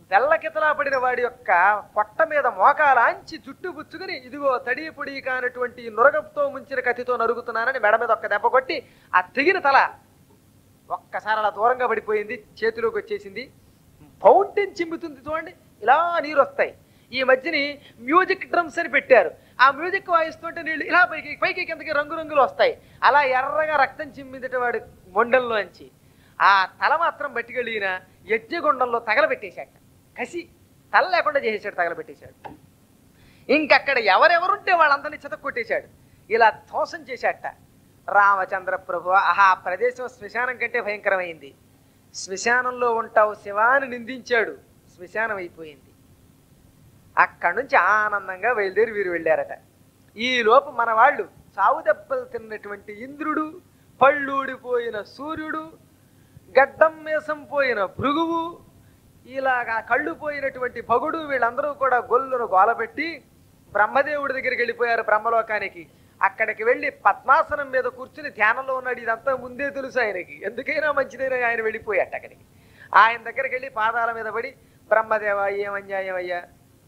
తెల్లకితలా పడిన వాడి యొక్క పొట్ట మీద మోకాలాంచి జుట్టు పుచ్చుకుని ఇదిగో తడి పొడి కానటువంటి ఈ నురగంతో ముంచిన కత్తితో నరుగుతున్నానని మెడ మీద ఒక్క దెబ్బ కొట్టి ఆ తెగిన తల ఒక్కసారి అలా దూరంగా పడిపోయింది చేతిలోకి వచ్చేసింది ఫౌంటైన్ చిమ్ముతుంది చూడండి ఇలా నీరు వస్తాయి ఈ మధ్యని మ్యూజిక్ డ్రమ్స్ అని పెట్టారు ఆ మ్యూజిక్ వాయిస్తుంటే నీళ్ళు ఇలా పైకి పైకి కిందకి రంగురంగులు వస్తాయి అలా ఎర్రగా రక్తం చిమ్మిందట వాడి మొండల్లోంచి ఆ తల మాత్రం బట్టికెళ్ళిన యజ్ఞగుండంలో తగలబెట్టేశాట కసి తల లేకుండా చేసేసాడు తగలబెట్టేశాడు ఇంకక్కడ ఎవరెవరుంటే వాళ్ళందరినీ చితక్ కొట్టేశాడు ఇలా ధ్వంసం చేశాట రామచంద్ర ప్రభు ఆహా ఆ ప్రదేశం శ్మశానం కంటే భయంకరమైంది శ్మశానంలో ఉంటావు శివాని నిందించాడు శ్మశానం అయిపోయింది అక్కడి నుంచి ఆనందంగా బయలుదేరి వీరు వెళ్ళారట ఈ లోపు మన వాళ్ళు సావు దెబ్బలు తిన్నటువంటి ఇంద్రుడు పళ్ళూడిపోయిన సూర్యుడు గడ్డం మేసం పోయిన భృగువు ఇలాగా కళ్ళు పోయినటువంటి భగుడు వీళ్ళందరూ కూడా గొల్లును గోలపెట్టి బ్రహ్మదేవుడి దగ్గరికి వెళ్ళిపోయారు బ్రహ్మలోకానికి అక్కడికి వెళ్ళి పద్మాసనం మీద కూర్చుని ధ్యానంలో ఉన్నాడు ఇదంతా ముందే తెలుసు ఆయనకి ఎందుకైనా మంచిదైనా ఆయన వెళ్ళిపోయాట అక్కడికి ఆయన దగ్గరికి వెళ్ళి పాదాల మీద పడి బ్రహ్మదేవ ఏం అన్యాయం అయ్యా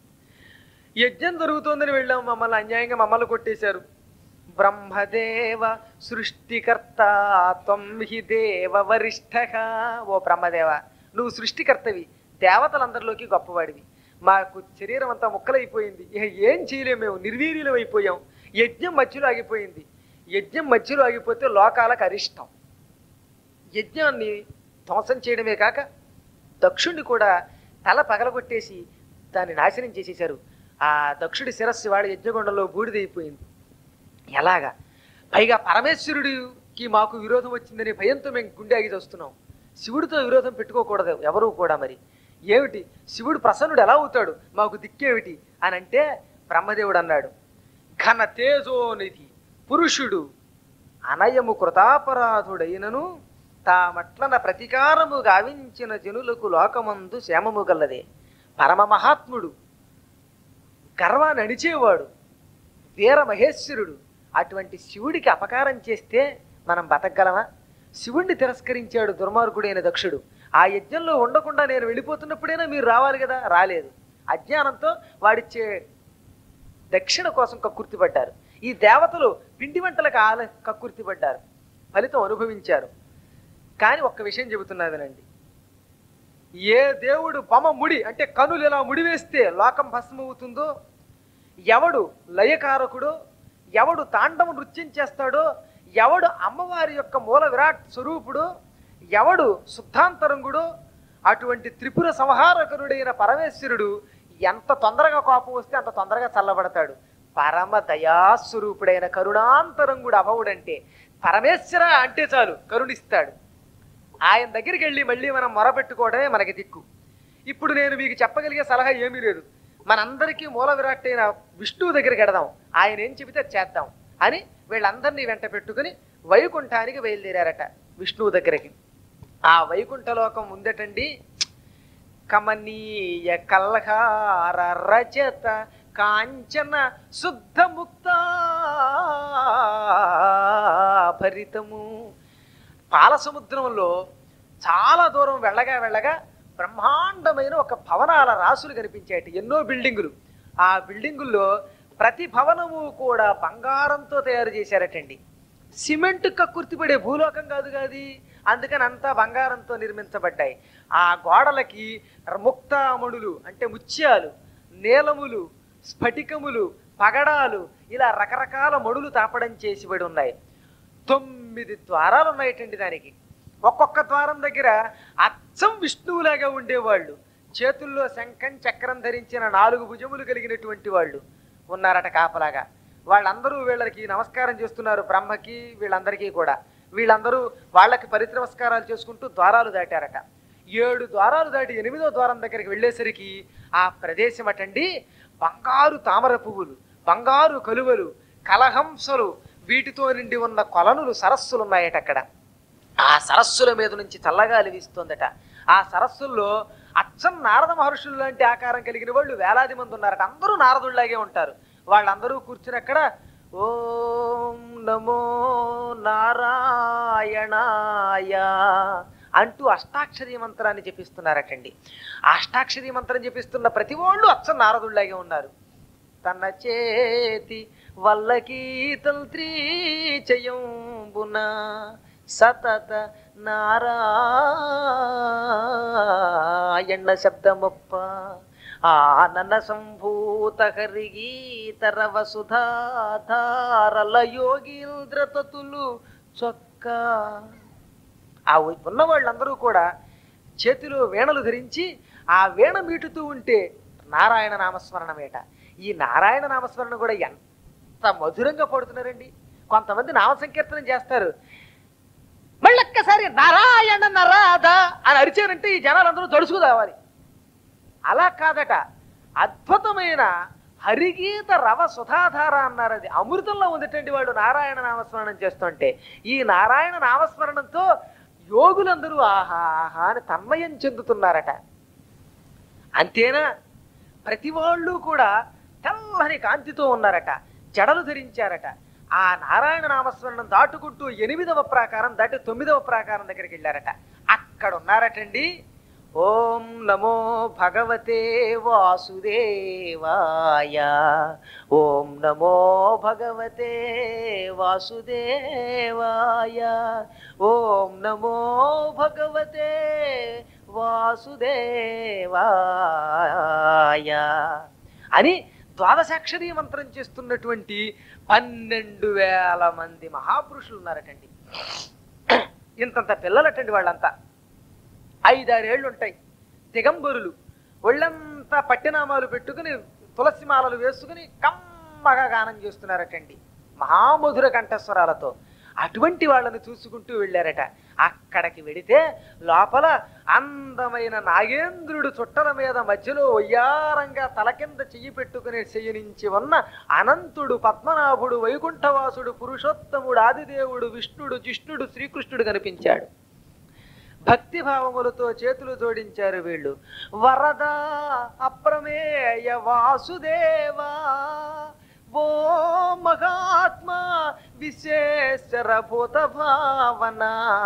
యజ్ఞం జరుగుతోందని వెళ్ళాం మమ్మల్ని అన్యాయంగా మమ్మల్ని కొట్టేశారు బ్రహ్మదేవ సృష్టికర్త త్వం హి దేవ వరిష్ఠ ఓ బ్రహ్మదేవ నువ్వు సృష్టికర్తవి దేవతలందరిలోకి గొప్పవాడివి మాకు శరీరం అంతా ముక్కలైపోయింది ఇక ఏం చేయలేము మేము నిర్వీర్యులం అయిపోయాం యజ్ఞం మధ్యలో ఆగిపోయింది యజ్ఞం మధ్యలో ఆగిపోతే లోకాలకు అరిష్టం యజ్ఞాన్ని ధ్వంసం చేయడమే కాక దక్షుణ్ణి కూడా తల పగలగొట్టేసి దాన్ని నాశనం చేసేశారు ఆ దక్షుడి శిరస్సు వాడి యజ్ఞగుండంలో బూడిదైపోయింది ఎలాగా పైగా పరమేశ్వరుడికి మాకు విరోధం వచ్చిందనే భయంతో మేము గుండె ఆగి వస్తున్నాం శివుడితో విరోధం పెట్టుకోకూడదు ఎవరు కూడా మరి ఏమిటి శివుడు ప్రసన్నుడు ఎలా అవుతాడు మాకు దిక్కేమిటి అని అంటే బ్రహ్మదేవుడు అన్నాడు ఘన తేజోనిధి పురుషుడు అనయము కృతాపరాధుడైనను తామట్లన ప్రతీకారము గావించిన జనులకు లోకమందు క్షేమము గల్లదే పరమ మహాత్ముడు గర్వాన్ని అణిచేవాడు వీర మహేశ్వరుడు అటువంటి శివుడికి అపకారం చేస్తే మనం బతకగలమా శివుణ్ణి తిరస్కరించాడు దుర్మార్గుడైన దక్షుడు ఆ యజ్ఞంలో ఉండకుండా నేను వెళ్ళిపోతున్నప్పుడైనా మీరు రావాలి కదా రాలేదు అజ్ఞానంతో వాడిచ్చే దక్షిణ కోసం కక్కుర్తిపడ్డారు ఈ దేవతలు పిండి వంటలకు ఆల కక్కుర్తిపడ్డారు ఫలితం అనుభవించారు కానీ ఒక్క విషయం చెబుతున్నా వినండి ఏ దేవుడు బొమ్మ ముడి అంటే కనులు ఇలా ముడివేస్తే లోకం భస్మవుతుందో ఎవడు లయకారకుడో ఎవడు తాండవ నృత్యం చేస్తాడో ఎవడు అమ్మవారి యొక్క మూల విరాట్ స్వరూపుడో ఎవడు శుద్ధాంతరంగుడో అటువంటి త్రిపుర సంహారకరుడైన పరమేశ్వరుడు ఎంత తొందరగా కోపం వస్తే అంత తొందరగా చల్లబడతాడు పరమ దయాస్వరూపుడైన కరుణాంతరంగుడు అభవుడంటే పరమేశ్వర అంటే చాలు కరుణిస్తాడు ఆయన దగ్గరికి వెళ్ళి మళ్ళీ మనం మొరపెట్టుకోవడమే మనకి దిక్కు ఇప్పుడు నేను మీకు చెప్పగలిగే సలహా ఏమీ లేదు మనందరికీ మూల విరాట్ అయిన విష్ణువు దగ్గరికి వెడదాం ఆయన ఏం చెబితే చేద్దాం అని వీళ్ళందరినీ వెంట పెట్టుకుని వైకుంఠానికి బయలుదేరారట విష్ణువు దగ్గరికి ఆ వైకుంఠలోకం ఉందటండి కమనీయ కల్హార రచత కాంచన శుద్ధ ముక్త భరితము పాల సముద్రంలో చాలా దూరం వెళ్ళగా వెళ్ళగా బ్రహ్మాండమైన ఒక భవనాల రాసులు కనిపించాయి ఎన్నో బిల్డింగులు ఆ బిల్డింగుల్లో ప్రతి భవనము కూడా బంగారంతో తయారు చేశారటండి సిమెంట్ కక్కుర్తిపడే భూలోకం కాదు కాది అందుకని అంతా బంగారంతో నిర్మించబడ్డాయి ఆ గోడలకి ముక్తామణులు అంటే ముత్యాలు నీలములు స్ఫటికములు పగడాలు ఇలా రకరకాల మణులు తాపడం చేసిబడి ఉన్నాయి తొమ్మిది ద్వారాలు ఉన్నాయటండి దానికి ఒక్కొక్క ద్వారం దగ్గర అచ్చం విష్ణువులాగా ఉండేవాళ్ళు చేతుల్లో శంఖం చక్రం ధరించిన నాలుగు భుజములు కలిగినటువంటి వాళ్ళు ఉన్నారట కాపలాగా వాళ్ళందరూ వీళ్ళకి నమస్కారం చేస్తున్నారు బ్రహ్మకి వీళ్ళందరికీ కూడా వీళ్ళందరూ వాళ్ళకి పరిత్ర నమస్కారాలు చేసుకుంటూ ద్వారాలు దాటారట ఏడు ద్వారాలు దాటి ఎనిమిదో ద్వారం దగ్గరికి వెళ్ళేసరికి ఆ ప్రదేశం అటండి బంగారు తామర పువ్వులు బంగారు కలువలు కలహంసలు వీటితో నిండి ఉన్న కొలనులు సరస్సులు ఉన్నాయట అక్కడ ఆ సరస్సుల మీద నుంచి చల్లగాలి వీస్తోందట ఆ సరస్సుల్లో అచ్చం నారద మహర్షులు లాంటి ఆకారం కలిగిన వాళ్ళు వేలాది మంది ఉన్నారట అందరూ నారదుల్లాగే ఉంటారు వాళ్ళందరూ కూర్చుని అక్కడ ఓం నమో నారాయణాయ అంటూ అష్టాక్షరీ మంత్రాన్ని జపిస్తున్నారటండి ఆ అష్టాక్షరీ మంత్రం జపిస్తున్న ప్రతి వాళ్ళు అచ్చ నారదుళ్ళలాగే ఉన్నారు తన చేతి వల్లకి తంత్రి చయంబున సతత నారాయణ శబ్దమొప్ప ఆనన సంభూత హరిగీతర వసుధాధారల యోగీంద్రతతులు చొక్క ఆ ఉన్న వాళ్ళందరూ కూడా చేతిలో వీణలు ధరించి ఆ వీణ మీటుతూ ఉంటే నారాయణ నామస్మరణమేట ఈ నారాయణ నామస్మరణ కూడా ఎంత మధురంగా పడుతున్నారండి కొంతమంది నామ సంకీర్తనం చేస్తారు మళ్ళొక్కసారి నారాయణ నరాధ అని అరిచారంటే ఈ జనాలందరూ తడుచుకు రావాలి అలా కాదట అద్భుతమైన హరిగీత రవ సుధాధార అన్నారు అది అమృతంలో ఉందటండి వాళ్ళు నారాయణ నామస్మరణం చేస్తుంటే ఈ నారాయణ నామస్మరణంతో యోగులందరూ ఆహా ఆహా అని తన్మయం చెందుతున్నారట అంతేనా ప్రతి వాళ్ళు కూడా తెల్లని కాంతితో ఉన్నారట జడలు ధరించారట ఆ నారాయణ నామస్మరణం దాటుకుంటూ ఎనిమిదవ ప్రాకారం దాటి తొమ్మిదవ ప్రాకారం దగ్గరికి వెళ్ళారట అక్కడ ఉన్నారటండి ఓం నమో భగవతే వాసుదేవాయ ఓం నమో భగవతే వాసుదేవాయ ఓం నమో భగవతే వాసుదేవాయ అని ద్వాదశాక్షరీ మంత్రం చేస్తున్నటువంటి పన్నెండు వేల మంది మహాపురుషులు ఉన్నారటండి ఇంతంత పిల్లలటండి వాళ్ళంతా ఐదారేళ్ళు ఉంటాయి దిగంబరులు ఒళ్ళంతా పట్టినామాలు పెట్టుకుని తులసి మాలలు వేసుకుని కమ్మగా గానం చేస్తున్నారటండి మహామధుర కంఠస్వరాలతో అటువంటి వాళ్ళని చూసుకుంటూ వెళ్ళారట అక్కడికి వెడితే లోపల అందమైన నాగేంద్రుడు చుట్టల మీద మధ్యలో ఒయ్యారంగా తల కింద చెయ్యి పెట్టుకుని చెయ్యనించి ఉన్న అనంతుడు పద్మనాభుడు వైకుంఠవాసుడు పురుషోత్తముడు ఆదిదేవుడు విష్ణుడు జిష్ణుడు శ్రీకృష్ణుడు కనిపించాడు భక్తి భావములతో చేతులు జోడించారు వీళ్ళు వరద అప్రమేయ వాసుదేవా ఓ మహాత్మా విశేషర భూత భావన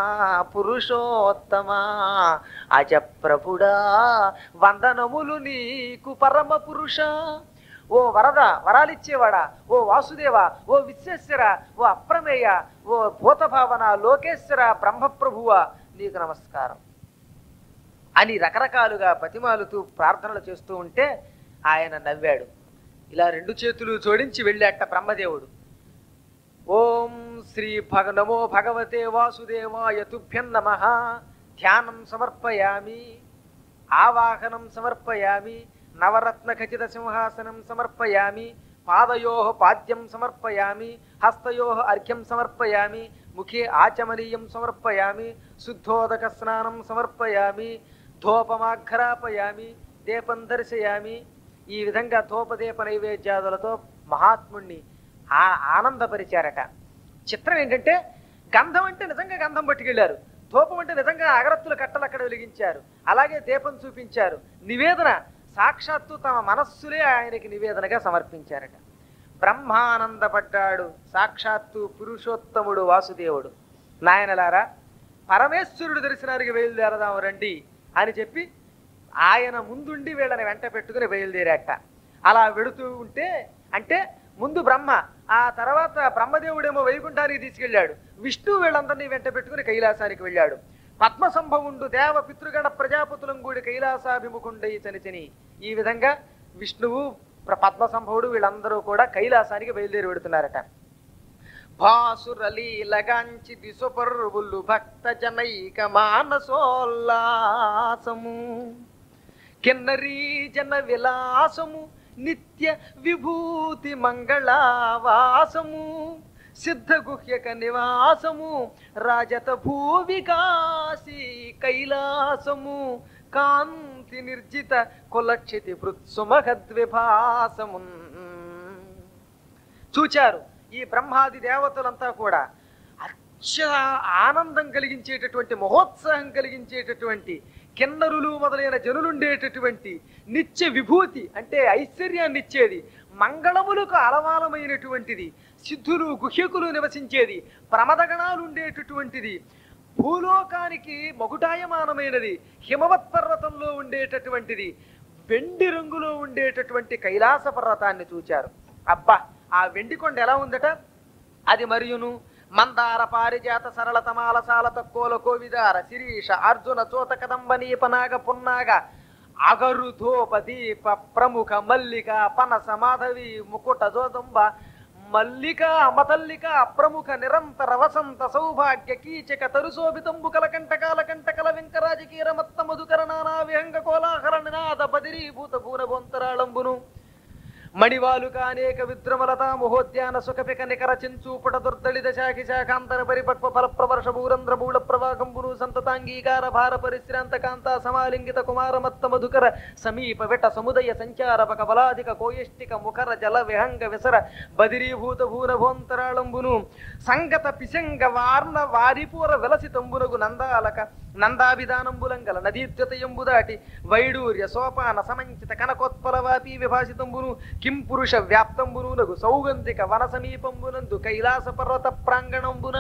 పురుషోత్తమా అజ ప్రభుడా వందనములు నీకు పరమ పురుష ఓ వరద వరాలిచ్చేవాడా ఓ వాసుదేవ ఓ విశ్వేశ్వర ఓ అప్రమేయ ఓ భూతభావన లోకేశ్వర బ్రహ్మప్రభువ నీకు నమస్కారం అని రకరకాలుగా బతిమాలుతూ ప్రార్థనలు చేస్తూ ఉంటే ఆయన నవ్వాడు ఇలా రెండు చేతులు జోడించి వెళ్ళాట బ్రహ్మదేవుడు ఓం శ్రీ భగ నమో భగవతే వాసుదేవాయ తుభ్యం నమ ధ్యానం సమర్పయామి ఆవాహనం సమర్పయామి నవరత్న ఖచిత సింహాసనం సమర్పయామి పాదయో పాద్యం సమర్పయామి హస్తయో అర్ఘ్యం సమర్పయామి ముఖే ఆచమనీయం సమర్పయామి శుద్ధోదక స్నానం సమర్పయామి ధూపమాఘ్రాపయామి దీపం దర్శయామి ఈ విధంగా ధూపదీప నైవేద్యాదులతో మహాత్ముణ్ణి ఆ ఆనందపరిచారట చిత్రం ఏంటంటే గంధం అంటే నిజంగా గంధం పట్టుకెళ్ళారు ధూపం అంటే నిజంగా అగరత్తుల కట్టలు అక్కడ వెలిగించారు అలాగే దీపం చూపించారు నివేదన సాక్షాత్తు తమ మనస్సులే ఆయనకి నివేదనగా సమర్పించారట బ్రహ్మానందపడ్డాడు సాక్షాత్తు పురుషోత్తముడు వాసుదేవుడు నాయనలారా పరమేశ్వరుడు దర్శనానికి బయలుదేరదాం రండి అని చెప్పి ఆయన ముందుండి వీళ్ళని వెంట పెట్టుకుని బయలుదేరాట అలా వెడుతూ ఉంటే అంటే ముందు బ్రహ్మ ఆ తర్వాత బ్రహ్మదేవుడేమో వైకుంఠానికి తీసుకెళ్ళాడు విష్ణు వీళ్ళందరినీ వెంట పెట్టుకుని కైలాసానికి వెళ్ళాడు పద్మ సంభవుండు దేవ పితృగణ ప్రజాపతులం కూడి కైలాసాభిముఖుండై చనిచని ఈ విధంగా విష్ణువు ప్ర- పద్మ సంభవుడు వీళ్ళందరూ కూడా కైలాసానికి బయలుదేరి పెడుతున్నారట భాసురలీలగాంచి దిశపర్వులు భక్త జనైక మానసోల్లాసము కిన్నరీ జన విలాసము నిత్య విభూతి మంగళావాసము సిద్ధ గుహ్యక నివాసము రాజత భూవికాసి కైలాసము కాంతి నిర్జిత కులక్షితి భృత్సుమహద్విభాసము చూచారు ఈ బ్రహ్మాది దేవతలంతా కూడా అత్య ఆనందం కలిగించేటటువంటి మహోత్సాహం కలిగించేటటువంటి కిన్నరులు మొదలైన జనులుండేటటువంటి నిత్య విభూతి అంటే ఐశ్వర్యాన్ని ఇచ్చేది మంగళములకు అలవాలమైనటువంటిది సిద్ధులు గుహ్యకులు నివసించేది ప్రమదగణాలు ఉండేటటువంటిది భూలోకానికి మగుటాయమానమైనది హిమవత్ పర్వతంలో ఉండేటటువంటిది వెండి రంగులో ఉండేటటువంటి కైలాస పర్వతాన్ని చూచారు అబ్బా ఆ వెండి కొండ ఎలా ఉందట అది మరియును మందార పారిజాత సరళ తమాల సాల తక్కువల కోవిదార శిరీష అర్జున చోత కదంబ నీపనాగ పున్నాగ అగరు ధూప దీప ప్రముఖ మల్లిక పనస మాధవి ముకుట జోదంబ మల్లిక అమతల్లిక అప్రముఖ నిరంతర వసంత సౌభాగ్య కీచక తరుశోభితంబు కలకంటకాల కంటకల వెంకరాజకీర మత్త మధుకర నానా విహంగ కోలాహల నినాద బదిరీభూత భూన బొంతరాళంబును మణివాలుక అనేక విద్రమలత మహోద్యాన సుఖపిక నికర చించూపుట దుర్దళిత శాఖి శాఖాంతర పరిపక్వ ఫల ప్రవర్ష భూరంధ్ర బూళ ప్రవాహంబును సంతతాంగీకార భార పరిశ్రాంత కాంత సమాలింగిత కుమార మత్త మధుకర సమీప విట సముదయ సంచారపక బలాధిక కోయష్టిక ముఖర జల విహంగ విసర బదిరీభూత భూన భోంతరాళంబును సంగత పిశంగ వార్ణ వారిపూర విలసితంబునగు నందాలక నందాభిధానంబులంగల నదీద్యతయంబు దాటి వైడూర్య సోపాన సమంచిత కనకోత్పల వాపి విభాసితంబును కిం పురుష వ్యాప్తంబును నగు సౌగంధిక వన సమీపంబునందు కైలాస పర్వత ప్రాంగణంబున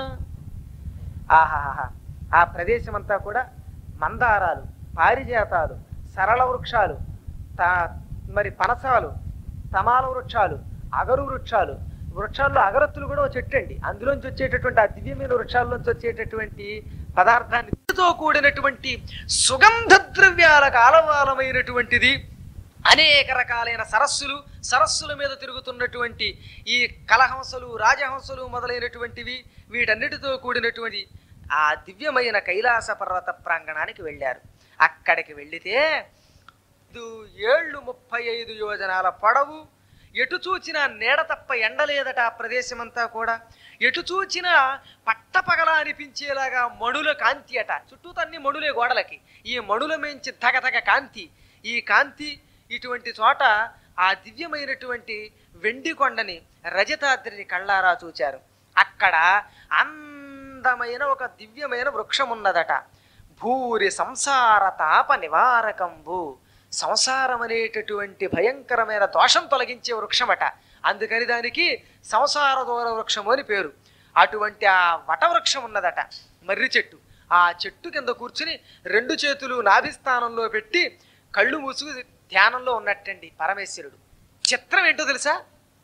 ఆహాహా ఆ ప్రదేశమంతా కూడా మందారాలు పారిజాతాలు సరళ వృక్షాలు తా మరి పనసాలు తమాల వృక్షాలు అగరు వృక్షాలు వృక్షాల్లో అగరత్తులు కూడా ఒక చెట్టు అండి అందులోంచి వచ్చేటటువంటి ఆ దివ్యమైన వృక్షాల్లోంచి వచ్చేటటువంటి పదార్థాన్ని తో కూడినటువంటి సుగంధ ద్రవ్యాలకు ఆలవాలమైనటువంటిది అనేక రకాలైన సరస్సులు సరస్సుల మీద తిరుగుతున్నటువంటి ఈ కలహంసలు రాజహంసలు మొదలైనటువంటివి వీటన్నిటితో కూడినటువంటి ఆ దివ్యమైన కైలాస పర్వత ప్రాంగణానికి వెళ్ళారు అక్కడికి వెళితే ఐదు ఏళ్ళు ముప్పై ఐదు యోజనాల పొడవు ఎటు చూచినా నీడ తప్ప ఎండలేదట ఆ ప్రదేశమంతా కూడా ఎటు చూచినా పట్టపగల అనిపించేలాగా మణుల కాంతి అట చుట్టూ తన్ని మణులే గోడలకి ఈ మణుల మించి తగతగ కాంతి ఈ కాంతి ఇటువంటి చోట ఆ దివ్యమైనటువంటి వెండి కొండని రజతాద్రిని కళ్ళారా చూచారు అక్కడ అందమైన ఒక దివ్యమైన వృక్షం ఉన్నదట భూరి సంసార తాప నివారకంబు సంసారం అనేటటువంటి భయంకరమైన దోషం తొలగించే వృక్షమట అందుకని దానికి సంసార దూర వృక్షము అని పేరు అటువంటి ఆ వటవృక్షం ఉన్నదట మర్రి చెట్టు ఆ చెట్టు కింద కూర్చుని రెండు చేతులు నాభిస్థానంలో పెట్టి కళ్ళు మూసుకు ధ్యానంలో ఉన్నట్టండి పరమేశ్వరుడు చిత్రం ఏంటో తెలుసా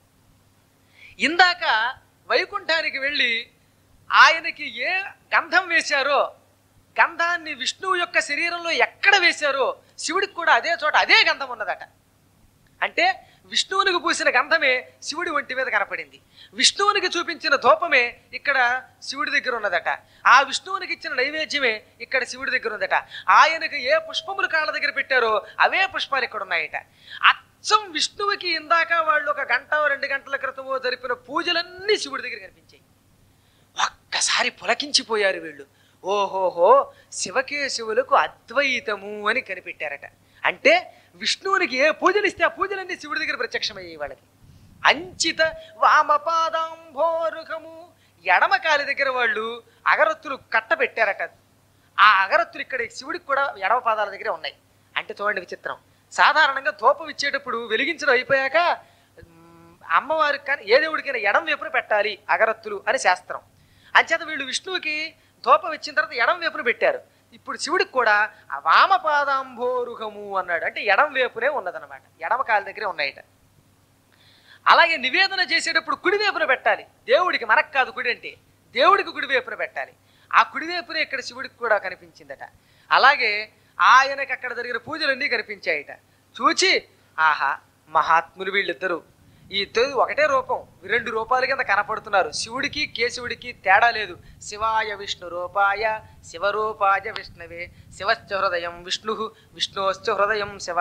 ఇందాక వైకుంఠానికి వెళ్ళి ఆయనకి ఏ గంధం వేశారో గంధాన్ని విష్ణువు యొక్క శరీరంలో ఎక్కడ వేశారో శివుడికి కూడా అదే చోట అదే గంధం ఉన్నదట అంటే విష్ణువునికి పూసిన గంధమే శివుడి ఒంటి మీద కనపడింది విష్ణువునికి చూపించిన ధూపమే ఇక్కడ శివుడి దగ్గర ఉన్నదట ఆ విష్ణువునికి ఇచ్చిన నైవేద్యమే ఇక్కడ శివుడి దగ్గర ఉన్నదట ఆయనకు ఏ పుష్పములు కాళ్ళ దగ్గర పెట్టారో అవే పుష్పాలు ఇక్కడ ఉన్నాయట అచ్చం విష్ణువుకి ఇందాక వాళ్ళు ఒక గంట రెండు గంటల క్రితమో జరిపిన పూజలన్నీ శివుడి దగ్గర కనిపించాయి ఒక్కసారి పులకించిపోయారు వీళ్ళు ఓహోహో శివకేశవులకు అద్వైతము అని కనిపెట్టారట అంటే విష్ణువునికి ఏ పూజలు ఇస్తే ఆ పూజలన్నీ శివుడి దగ్గర ప్రత్యక్షమయ్యాయి వాళ్ళకి అంచిత వామపాదాంభోరుఖము ఎడమ కాలి దగ్గర వాళ్ళు అగరత్తులు కట్ట పెట్టారట ఆ అగరత్తులు ఇక్కడ శివుడికి కూడా ఎడమ పాదాల దగ్గరే ఉన్నాయి అంటే చూడండి విచిత్రం సాధారణంగా ధూపం ఇచ్చేటప్పుడు వెలిగించడం అయిపోయాక మ్, అమ్మవారికి కానీ ఏ దేవుడికైనా ఎడం వైపున పెట్టాలి అగరత్తులు అని శాస్త్రం అంచేత వీళ్ళు విష్ణువుకి ధూపం ఇచ్చిన తర్వాత ఎడం వైపున పెట్టారు ఇప్పుడు శివుడికి కూడా ఆ వామపాదాంభోరుహము అన్నాడు అంటే ఎడం వైపునే ఉన్నదన్నమాట ఎడమ కాలి దగ్గరే ఉన్నాయట అలాగే నివేదన చేసేటప్పుడు కుడి వైపున పెట్టాలి దేవుడికి మనకు కాదు కుడి అంటే దేవుడికి కుడి వైపున పెట్టాలి ఆ కుడి వైపునే ఇక్కడ శివుడికి కూడా కనిపించిందట అలాగే ఆయనకి అక్కడ జరిగిన పూజలన్నీ కనిపించాయట చూచి ఆహా మహాత్ములు వీళ్ళిద్దరూ ఈ ఇద్దరు ఒకటే రూపం రెండు రూపాల కింద కనపడుతున్నారు శివుడికి కేశవుడికి తేడా లేదు శివాయ విష్ణు రూపాయ శివరూపాయ విష్ణవే శివశ్చ హృదయం విష్ణు విష్ణోశ్చ హృదయం శివ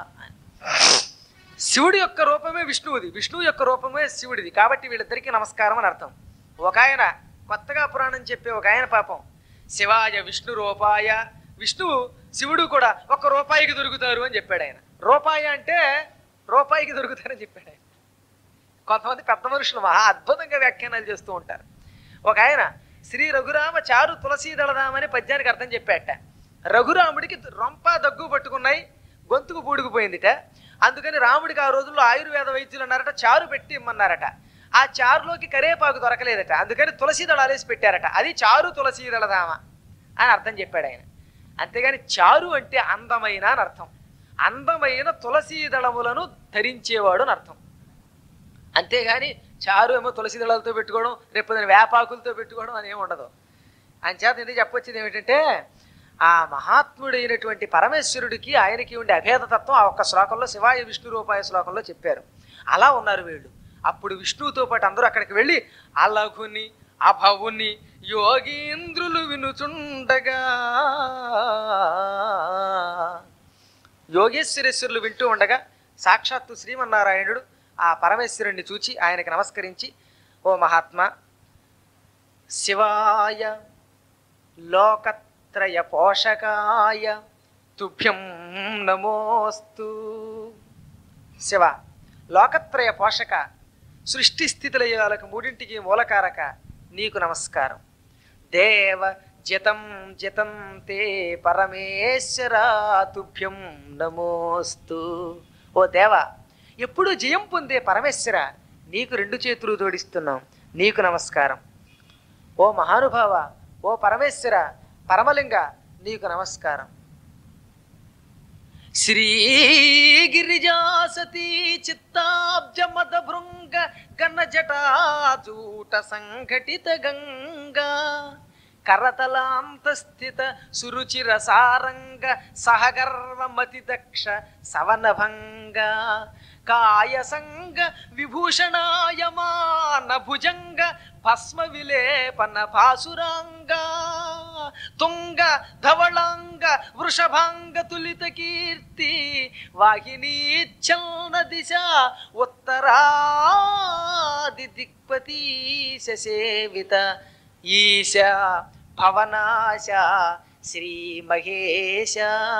శివుడి యొక్క రూపమే విష్ణువుది విష్ణువు యొక్క రూపమే శివుడిది కాబట్టి వీళ్ళిద్దరికీ నమస్కారం అని అర్థం ఒక ఆయన కొత్తగా పురాణం చెప్పే ఒక ఆయన పాపం శివాయ విష్ణు రూపాయ విష్ణువు శివుడు కూడా ఒక రూపాయికి దొరుకుతారు అని చెప్పాడు ఆయన రూపాయ అంటే రూపాయికి దొరుకుతారని చెప్పాడు ఆయన కొంతమంది పెద్ద మనుషులు మహా అద్భుతంగా వ్యాఖ్యానాలు చేస్తూ ఉంటారు ఒక ఆయన శ్రీ రఘురామ చారు తులసీ దళదామని పద్యానికి అర్థం చెప్పాట రఘురాముడికి రొంప దగ్గు పట్టుకున్నాయి గొంతుకు పూడుకుపోయిందిట అందుకని రాముడికి ఆ రోజుల్లో ఆయుర్వేద వైద్యులు అన్నారట చారు పెట్టి ఇమ్మన్నారట ఆ చారులోకి కరేపాకు దొరకలేదట అందుకని తులసీ దళాలేసి పెట్టారట అది చారు తులసీ దళదామ అని అర్థం చెప్పాడు ఆయన అంతేగాని చారు అంటే అందమైన అని అర్థం అందమైన తులసీ దళములను ధరించేవాడు అని అర్థం అంతేగాని చారు ఏమో తులసి దళాలతో పెట్టుకోవడం రేపు పొద్దున వేపాకులతో పెట్టుకోవడం అని ఏమి ఉండదు అంచేత ఎందుకు చెప్పొచ్చింది ఏమిటంటే ఆ మహాత్ముడైనటువంటి పరమేశ్వరుడికి ఆయనకి ఉండే అభేదతత్వం ఆ ఒక్క శ్లోకంలో శివాయ విష్ణు రూపాయ శ్లోకంలో చెప్పారు అలా ఉన్నారు వీళ్ళు అప్పుడు విష్ణువుతో పాటు అందరూ అక్కడికి వెళ్ళి అలఘుని అభవుని యోగీంద్రులు వినుచుండగా యోగేశ్వరేశ్వరులు వింటూ ఉండగా సాక్షాత్తు శ్రీమన్నారాయణుడు ఆ పరమేశ్వరుణ్ణి చూచి ఆయనకి నమస్కరించి ఓ మహాత్మా శివాయ లోకత్రయ పోషకాయ తుభ్యం నమోస్తు శివ లోకత్రయ పోషక సృష్టి స్థితిలయాలకు మూడింటికి మూలకారక నీకు నమస్కారం దేవ జితం జితం తే పరమేశ్వర తుభ్యం నమోస్తు ఓ దేవ ఎప్పుడు జయం పొందే పరమేశ్వర నీకు రెండు చేతులు జోడిస్తున్నాం నీకు నమస్కారం ఓ మహానుభావ ఓ పరమేశ్వర పరమలింగ నీకు నమస్కారం శ్రీగిరిజాసతీ చిత్తాబ్జ మద భృంగ గణ జటాజూట సంఘటిత గంగా కరతలాంతస్థిత సురుచిర సారంగ సహగర్వమతి దక్ష సవనభంగ కాయ సంగ విభూషణాయమాన భుజంగ భస్మ విలేపన పాసురాంగ తుంగ ధవళాంగ వృషభాంగ తులిత కీర్తి వాహినీచ్చల్న దిశ ఉత్తరాది దిక్పతీశ సేవిత ఈశ భవనాశ శ్రీ మహేశ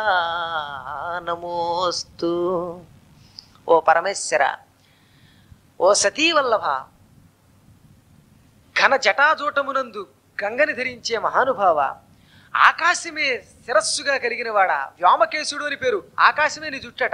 నమోస్తు ఓ పరమేశ్వర ఓ సతీవల్లభ ఘన జటాజూటమునందు గంగని ధరించే మహానుభావ ఆకాశమే శిరస్సుగా కలిగిన వాడా వ్యోమకేశుడు అని పేరు ఆకాశమే నీ జుట్టట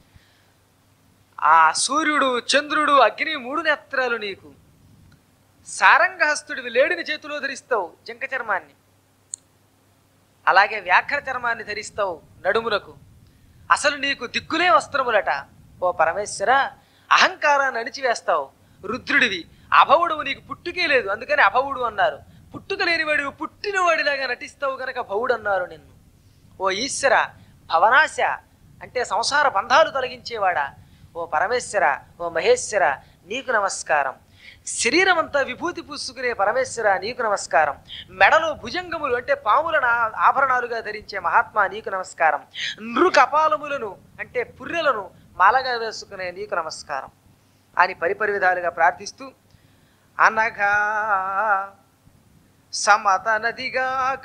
ఆ సూర్యుడు చంద్రుడు అగ్ని మూడు నేత్రాలు నీకు సారంగహస్తుడివి లేడిని చేతిలో ధరిస్తావు జంక చర్మాన్ని అలాగే వ్యాఘ్ర చర్మాన్ని ధరిస్తావు నడుములకు అసలు నీకు దిక్కులే వస్త్రములట ఓ పరమేశ్వర అహంకారాన్ని అణిచివేస్తావు రుద్రుడివి అభవుడు నీకు పుట్టుకే లేదు అందుకని అభవుడు అన్నారు పుట్టుక లేనివాడివి పుట్టినవాడిలాగా నటిస్తావు గనక భవుడు అన్నారు నిన్ను ఓ ఈశ్వర భవనాశ అంటే సంసార బంధాలు తొలగించేవాడా ఓ పరమేశ్వర ఓ మహేశ్వర నీకు నమస్కారం శరీరం అంతా విభూతి పూసుకునే పరమేశ్వర నీకు నమస్కారం మెడలో భుజంగములు అంటే పాములను ఆ- ఆభరణాలుగా ధరించే మహాత్మా నీకు నమస్కారం నృకపాలములను అంటే పుర్రెలను మాలగా వేసుకునే నీకు నమస్కారం అని పరిపరి విధాలుగా ప్రార్థిస్తూ అనగా సమత నదిగాక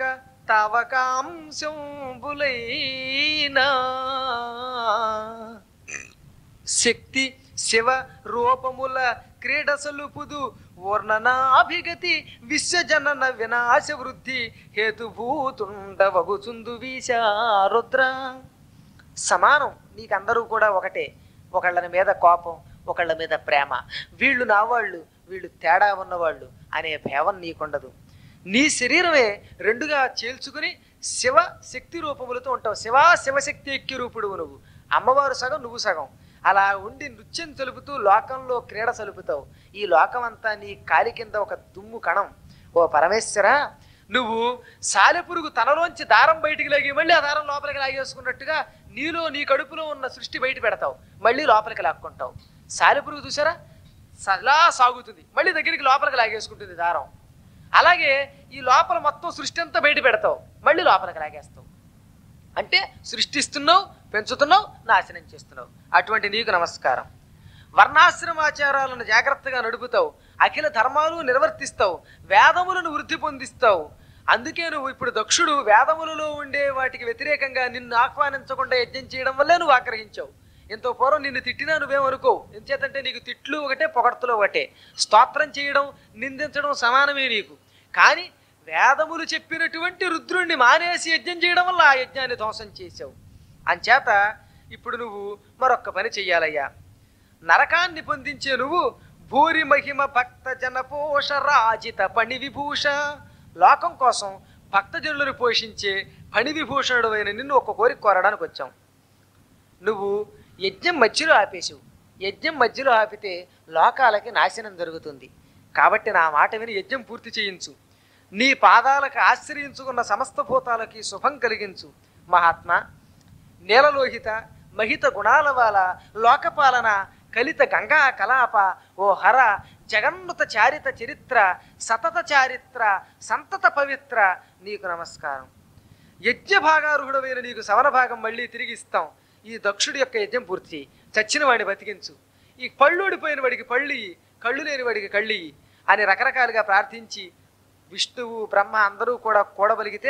తవకాంశంబులైనా శక్తి శివ రూపముల క్రీడ సలుపుదు వర్ణనాభిగతి విశ్వజనన వినాశ వృద్ధి హేతుభూతుండవగుచుందు వీశారుద్ర సమానం నీకందరూ కూడా ఒకటే ఒకళ్ళ మీద కోపం ఒకళ్ళ మీద ప్రేమ వీళ్ళు నా వాళ్ళు వీళ్ళు తేడా ఉన్నవాళ్ళు అనే భేవం నీకుండదు నీ శరీరమే రెండుగా చేల్చుకుని శివ శక్తి రూపములతో ఉంటావు శివ శివశక్తి ఎక్కి రూపుడు నువ్వు అమ్మవారు సగం నువ్వు సగం అలా ఉండి నృత్యం తెలుపుతూ లోకంలో క్రీడ సలుపుతావు ఈ లోకం అంతా నీ కాలి కింద ఒక దుమ్ము కణం ఓ పరమేశ్వర నువ్వు సాలెపురుగు తనలోంచి దారం బయటికి లాగి మళ్ళీ ఆ దారం లోపలికి లాగేసుకున్నట్టుగా నీలో నీ కడుపులో ఉన్న సృష్టి బయట పెడతావు మళ్ళీ లోపలికి లాక్కుంటావు సాలెపురుగు చూసారా సలా సాగుతుంది మళ్ళీ దగ్గరికి లోపలికి లాగేసుకుంటుంది దారం అలాగే ఈ లోపల మొత్తం సృష్టి అంతా బయట పెడతావు మళ్ళీ లోపలికి లాగేస్తావు సృష్టిస్తున్నావు పెంచుతున్నావు నాశనం చేస్తున్నావు అటువంటి నీకు నమస్కారం వర్ణాశ్రమాచారాలను జాగ్రత్తగా నడుపుతావు అఖిల ధర్మాలు నిర్వర్తిస్తావు వేదములను వృద్ధి పొందిస్తావు అందుకే నువ్వు ఇప్పుడు దక్షుడు వేదములలో ఉండే వాటికి వ్యతిరేకంగా నిన్ను ఆహ్వానించకుండా యజ్ఞం చేయడం వల్లే నువ్వు ఆగ్రహించావు ఎంతో పూర్వం నిన్ను తిట్టినా నువ్వేమనుకోవు ఎంచేతంటే నీకు తిట్లు ఒకటే పొగడ్తలు ఒకటే స్తోత్రం చేయడం నిందించడం సమానమే నీకు కానీ వేదములు చెప్పినటువంటి రుద్రుణ్ణి మానేసి యజ్ఞం చేయడం వల్ల ఆ యజ్ఞాన్ని ధ్వంసం చేసావు అంచేత ఇప్పుడు నువ్వు మరొక్క పని చెయ్యాలయ్యా నరకాన్ని పొందించే నువ్వు భూరి మహిమ భక్త జనపోష రాజిత పణి విభూష లోకం కోసం భక్తజనులను పోషించే ఫణి విభూషణుడు అయిన నిన్ను ఒక కోరిక కోరడానికి వచ్చాం నువ్వు యజ్ఞం మధ్యలో ఆపేసావు యజ్ఞం మధ్యలో ఆపితే లోకాలకి నాశనం జరుగుతుంది కాబట్టి నా మాట విని యజ్ఞం పూర్తి చేయించు నీ పాదాలకు ఆశ్రయించుకున్న సమస్త భూతాలకి శుభం కలిగించు మహాత్మా నీలలోహిత మహిత గుణాల వాల లోకపాలన కలిత గంగా కలాప ఓ హర జగన్నుత చారిత చరిత్ర సతత చారిత్ర సంతత పవిత్ర నీకు నమస్కారం యజ్ఞ భాగారుహుడమైన నీకు సవన భాగం మళ్ళీ తిరిగి ఇస్తాం ఈ దక్షుడి యొక్క యజ్ఞం పూర్తి చేయి. చచ్చిన వాడిని బతికించు ఈ పళ్ళు ఊడిపోయిన వాడికి పళ్ళు ఇయ్యి, కళ్ళు లేని వాడికి కళ్ళు ఇయ్యి అని రకరకాలుగా ప్రార్థించి విష్ణువు బ్రహ్మ అందరూ కూడా కూడబలిగితే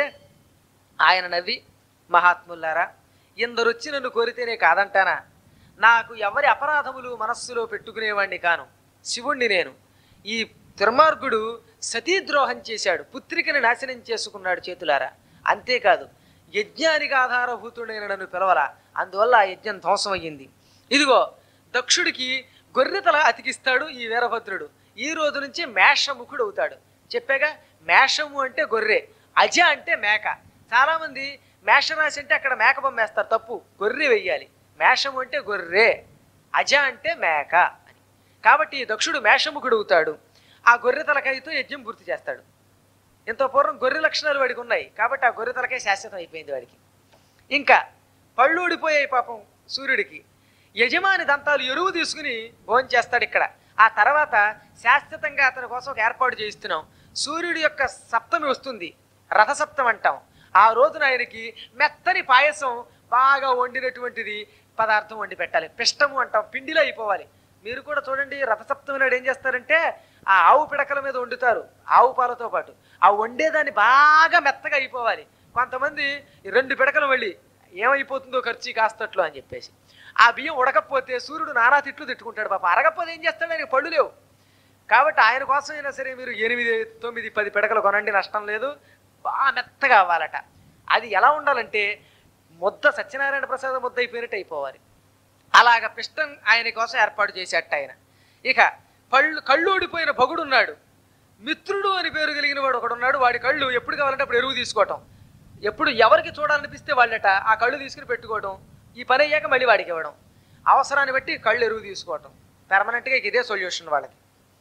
ఆయన నవ్వి మహాత్ములారా ఇందరొచ్చి నన్ను కోరితేనే కాదంటానా నాకు ఎవరి అపరాధములు మనస్సులో పెట్టుకునేవాణ్ణి కాను శివుణ్ణి నేను ఈ దుర్మార్గుడు సతీద్రోహం చేశాడు పుత్రికని నాశనం చేసుకున్నాడు చేతులారా అంతేకాదు యజ్ఞానికి ఆధారభూతుడైన నన్ను పిలవలా అందువల్ల ఆ యజ్ఞం ధ్వంసం అయ్యింది ఇదిగో దక్షుడికి గొర్రెతల అతికిస్తాడు ఈ వీరభద్రుడు ఈ రోజు నుంచి మేషముఖుడు అవుతాడు చెప్పాగా మేషము అంటే గొర్రె అజ అంటే మేక చాలామంది మేషరాశి అంటే అక్కడ మేక బొమ్మ వేస్తారు తప్పు గొర్రె వెయ్యాలి మేషము అంటే గొర్రె అజ అంటే మేక అని కాబట్టి ఈ దక్షుడు మేషముఖుడు అవుతాడు ఆ గొర్రె తలకాయతో యజ్ఞం పూర్తి చేస్తాడు ఇంత పూర్వం గొర్రె లక్షణాలు వాడికి ఉన్నాయి కాబట్టి ఆ గొర్రె తలకాయ శాశ్వతం అయిపోయింది వాడికి ఇంకా పళ్ళు ఊడిపోయాయి పాపం సూర్యుడికి యజమాని దంతాలు ఎరువు తీసుకుని భోజనం చేస్తాడు ఇక్కడ ఆ తర్వాత శాశ్వతంగా అతని కోసం ఒక ఏర్పాటు చేయిస్తున్నాం సూర్యుడి యొక్క సప్తమి వస్తుంది రథసప్తం అంటాం ఆ రోజున ఆయనకి మెత్తని పాయసం బాగా వండినటువంటిది పదార్థం వండి పెట్టాలి పిష్టము అంటాం పిండిలో అయిపోవాలి మీరు కూడా చూడండి రథసప్తమి నాడు ఏం చేస్తారంటే ఆ ఆవు పిడకల మీద వండుతారు ఆవు పాలతో పాటు ఆ వండేదాన్ని బాగా మెత్తగా అయిపోవాలి కొంతమంది ఈ రెండు పిడకలు మళ్ళీ ఏమైపోతుందో ఖర్చు కాస్తట్లు అని చెప్పేసి ఆ బియ్యం ఉడకపోతే సూర్యుడు నానా తిట్లు తిట్టుకుంటాడు పాప అరగకపోతే ఏం చేస్తాడు ఆయనకి పళ్ళు లేవు కాబట్టి ఆయన కోసం అయినా సరే మీరు ఎనిమిది తొమ్మిది పది పిడకలు కొనండి నష్టం లేదు బాగా మెత్తగా అవ్వాలట అది ఎలా ఉండాలంటే ముద్ద సత్యనారాయణ ప్రసాద్ ముద్ద అయిపోయినట్టు అయిపోవాలి అలాగ పిష్టం ఆయన కోసం ఏర్పాటు చేసేట ఆయన ఇక పళ్ళు కళ్ళు ఊడిపోయిన భగుడు ఉన్నాడు మిత్రుడు అని పేరు కలిగిన వాడు ఒకడున్నాడు వాడి కళ్ళు ఎప్పుడు కావాలంటే అప్పుడు ఎరువు తీసుకోవటం ఎప్పుడు ఎవరికి చూడాలనిపిస్తే వాళ్ళట ఆ కళ్ళు తీసుకుని పెట్టుకోవడం ఈ పని అయ్యాక మళ్ళీ వాడికి ఇవ్వడం అవసరాన్ని బట్టి కళ్ళు ఎరువు తీసుకోవటం పెర్మనెంట్గా ఇక ఇదే సొల్యూషన్ వాళ్ళకి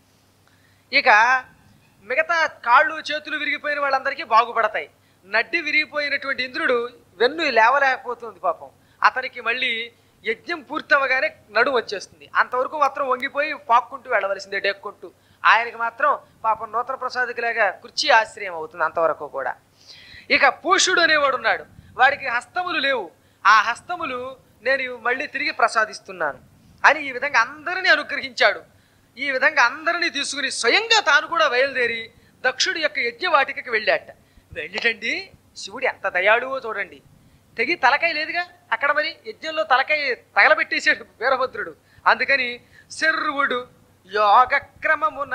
ఇక మిగతా కాళ్ళు చేతులు విరిగిపోయిన వాళ్ళందరికీ బాగుపడతాయి నడ్డి విరిగిపోయినటువంటి ఇంద్రుడు వెన్ను లేవలేకపోతుంది పాపం అతనికి మళ్ళీ యజ్ఞం పూర్తవగానే నడుము వచ్చేస్తుంది అంతవరకు మాత్రం వంగిపోయి పాక్కుంటూ వెళ్ళవలసిందే డెక్కుంటూ ఆయనకి మాత్రం పాపం నూతన ప్రసాదికులాగా కుర్చీ ఆశ్రయం అవుతుంది అంతవరకు కూడా ఇక పూషుడు అనేవాడు ఉన్నాడు వాడికి హస్తములు లేవు ఆ హస్తములు నేను మళ్ళీ తిరిగి ప్రసాదిస్తున్నాను అని ఈ విధంగా అందరినీ అనుగ్రహించాడు ఈ విధంగా అందరినీ తీసుకుని స్వయంగా తాను కూడా బయలుదేరి దక్షుడి యొక్క యజ్ఞవాటికకి వెళ్ళాట వెళ్ళిటండి శివుడు ఎంత దయాళువో చూడండి తెగి తలకాయ లేదుగా అక్కడ మరి యజ్ఞంలో తలకాయ తగలబెట్టేసాడు వీరభద్రుడు అందుకని శర్వుడు యోగక్రమమున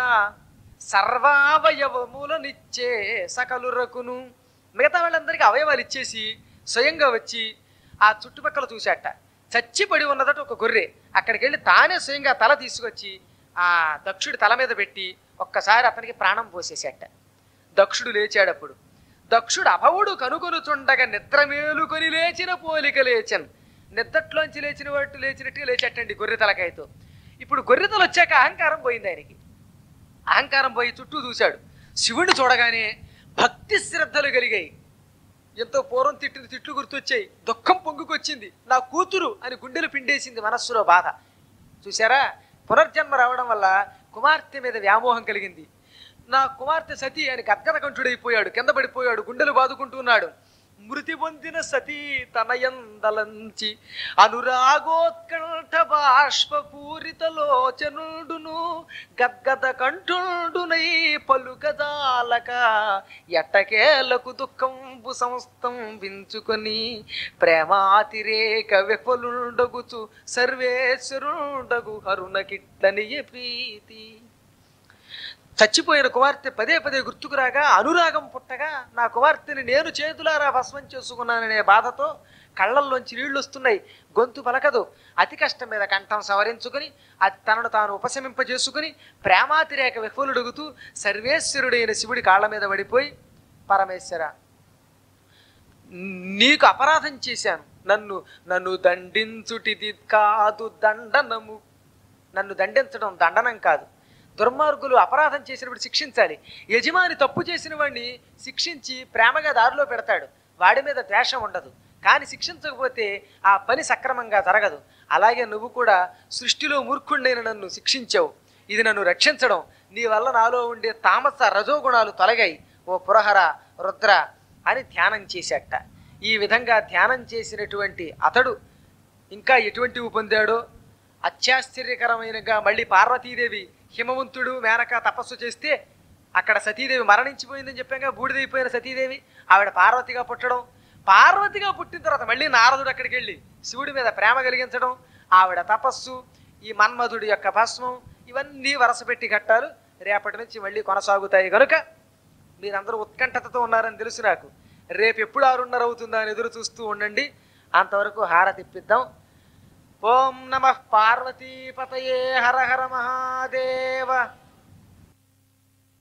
సర్వావయవములనిచ్చే సకలు రకును మిగతా వాళ్ళందరికీ అవయవాలు ఇచ్చేసి స్వయంగా వచ్చి ఆ చుట్టుపక్కల చూశాట చచ్చిపడి ఉన్నదట ఒక గొర్రె అక్కడికి వెళ్ళి తానే స్వయంగా తల తీసుకొచ్చి ఆ దక్షుడి తల మీద పెట్టి ఒక్కసారి అతనికి ప్రాణం పోసేసేట దక్షుడు లేచాడప్పుడు దక్షుడు అభవుడు కనుగొనుచుండగా నిద్ర మేలుకొని లేచిన పోలిక లేచన్ నిద్రట్లోంచి లేచిన వాటి లేచినట్టుగా లేచట్టండి గొర్రె తలకాయతో ఇప్పుడు గొర్రె తల వచ్చాక అహంకారం పోయింది ఆయనకి అహంకారం పోయి చుట్టూ చూశాడు శివుడిని చూడగానే భక్తి శ్రద్ధలు కలిగాయి ఎంతో పూర్వం తిట్టిన తిట్లు గుర్తొచ్చాయి దుఃఖం పొంగుకొచ్చింది నా కూతురు అని గుండెలు పిండేసింది మనస్సులో బాధ చూసారా పునర్జన్మ రావడం వల్ల కుమార్తె మీద వ్యామోహం కలిగింది నా కుమార్తె సతీ అని గద్గద కంఠుడైపోయాడు కింద పడిపోయాడు గుండెలు బాదుకుంటున్నాడు మృతి పొందిన సతీ తనయందలంచి అనురాగోత్కంఠ బాష్పపూరిత లోచనుడును గద్గద కంఠుడునై పలుకదాలక ఎట్టకేలకు దుఃఖంబు సంస్థం వించుకొని ప్రేమాతిరేక విఫలుండగుచు సర్వేశ్వరుండగు హరుణకిట్లనియ ప్రీతి చచ్చిపోయిన కుమార్తె పదే పదే గుర్తుకురాగా అనురాగం పుట్టగా నా కుమార్తెని నేను చేతులారా భస్మం చేసుకున్నాననే బాధతో కళ్ళల్లోంచి నీళ్లు వస్తున్నాయి గొంతు పలకదు అతి కష్టం మీద కంఠం సవరించుకుని అది తనను తాను ఉపశమింపజేసుకుని ప్రేమాతిరేక విఫలుడుగుతూ సర్వేశ్వరుడైన శివుడి కాళ్ళ మీద పడిపోయి పరమేశ్వర నీకు అపరాధం చేశాను నన్ను నన్ను దండించుటిది కాదు దండనము నన్ను దండించడం దండనం కాదు దుర్మార్గులు అపరాధం చేసినప్పుడు శిక్షించాలి యజమాని తప్పు చేసిన వాడిని శిక్షించి ప్రేమగా దారిలో పెడతాడు వాడి మీద ద్వేషం ఉండదు కానీ శిక్షించకపోతే ఆ పని సక్రమంగా జరగదు అలాగే నువ్వు కూడా సృష్టిలో మూర్ఖుండైన నన్ను శిక్షించావు ఇది నన్ను రక్షించడం నీ వల్ల నాలో ఉండే తామస రజోగుణాలు తొలగాయి ఓ పురహర రుద్ర అని ధ్యానం చేశాట ఈ విధంగా ధ్యానం చేసినటువంటి అతడు ఇంకా ఎటువంటివి పొందాడో అత్యాశ్చర్యకరమైనగా మళ్ళీ పార్వతీదేవి హిమవంతుడు మేనక తపస్సు చేస్తే అక్కడ సతీదేవి మరణించిపోయిందని చెప్పాక బూడిదైపోయిన సతీదేవి ఆవిడ పార్వతిగా పుట్టడం పార్వతిగా పుట్టిన తర్వాత మళ్ళీ నారదుడు అక్కడికి వెళ్ళి శివుడి మీద ప్రేమ కలిగించడం ఆవిడ తపస్సు ఈ మన్మధుడి యొక్క భస్మం ఇవన్నీ వరసపెట్టి ఘట్టాలు రేపటి నుంచి మళ్ళీ కొనసాగుతాయి కనుక మీరందరూ ఉత్కంఠతతో ఉన్నారని తెలుసు నాకు రేపు ఎప్పుడు ఆరున్నర అవుతుందా అని ఎదురు చూస్తూ ఉండండి అంతవరకు హారతి ఇప్పిద్దాం ఓం నమ పార్వతీపతయే హర హర మహాదేవ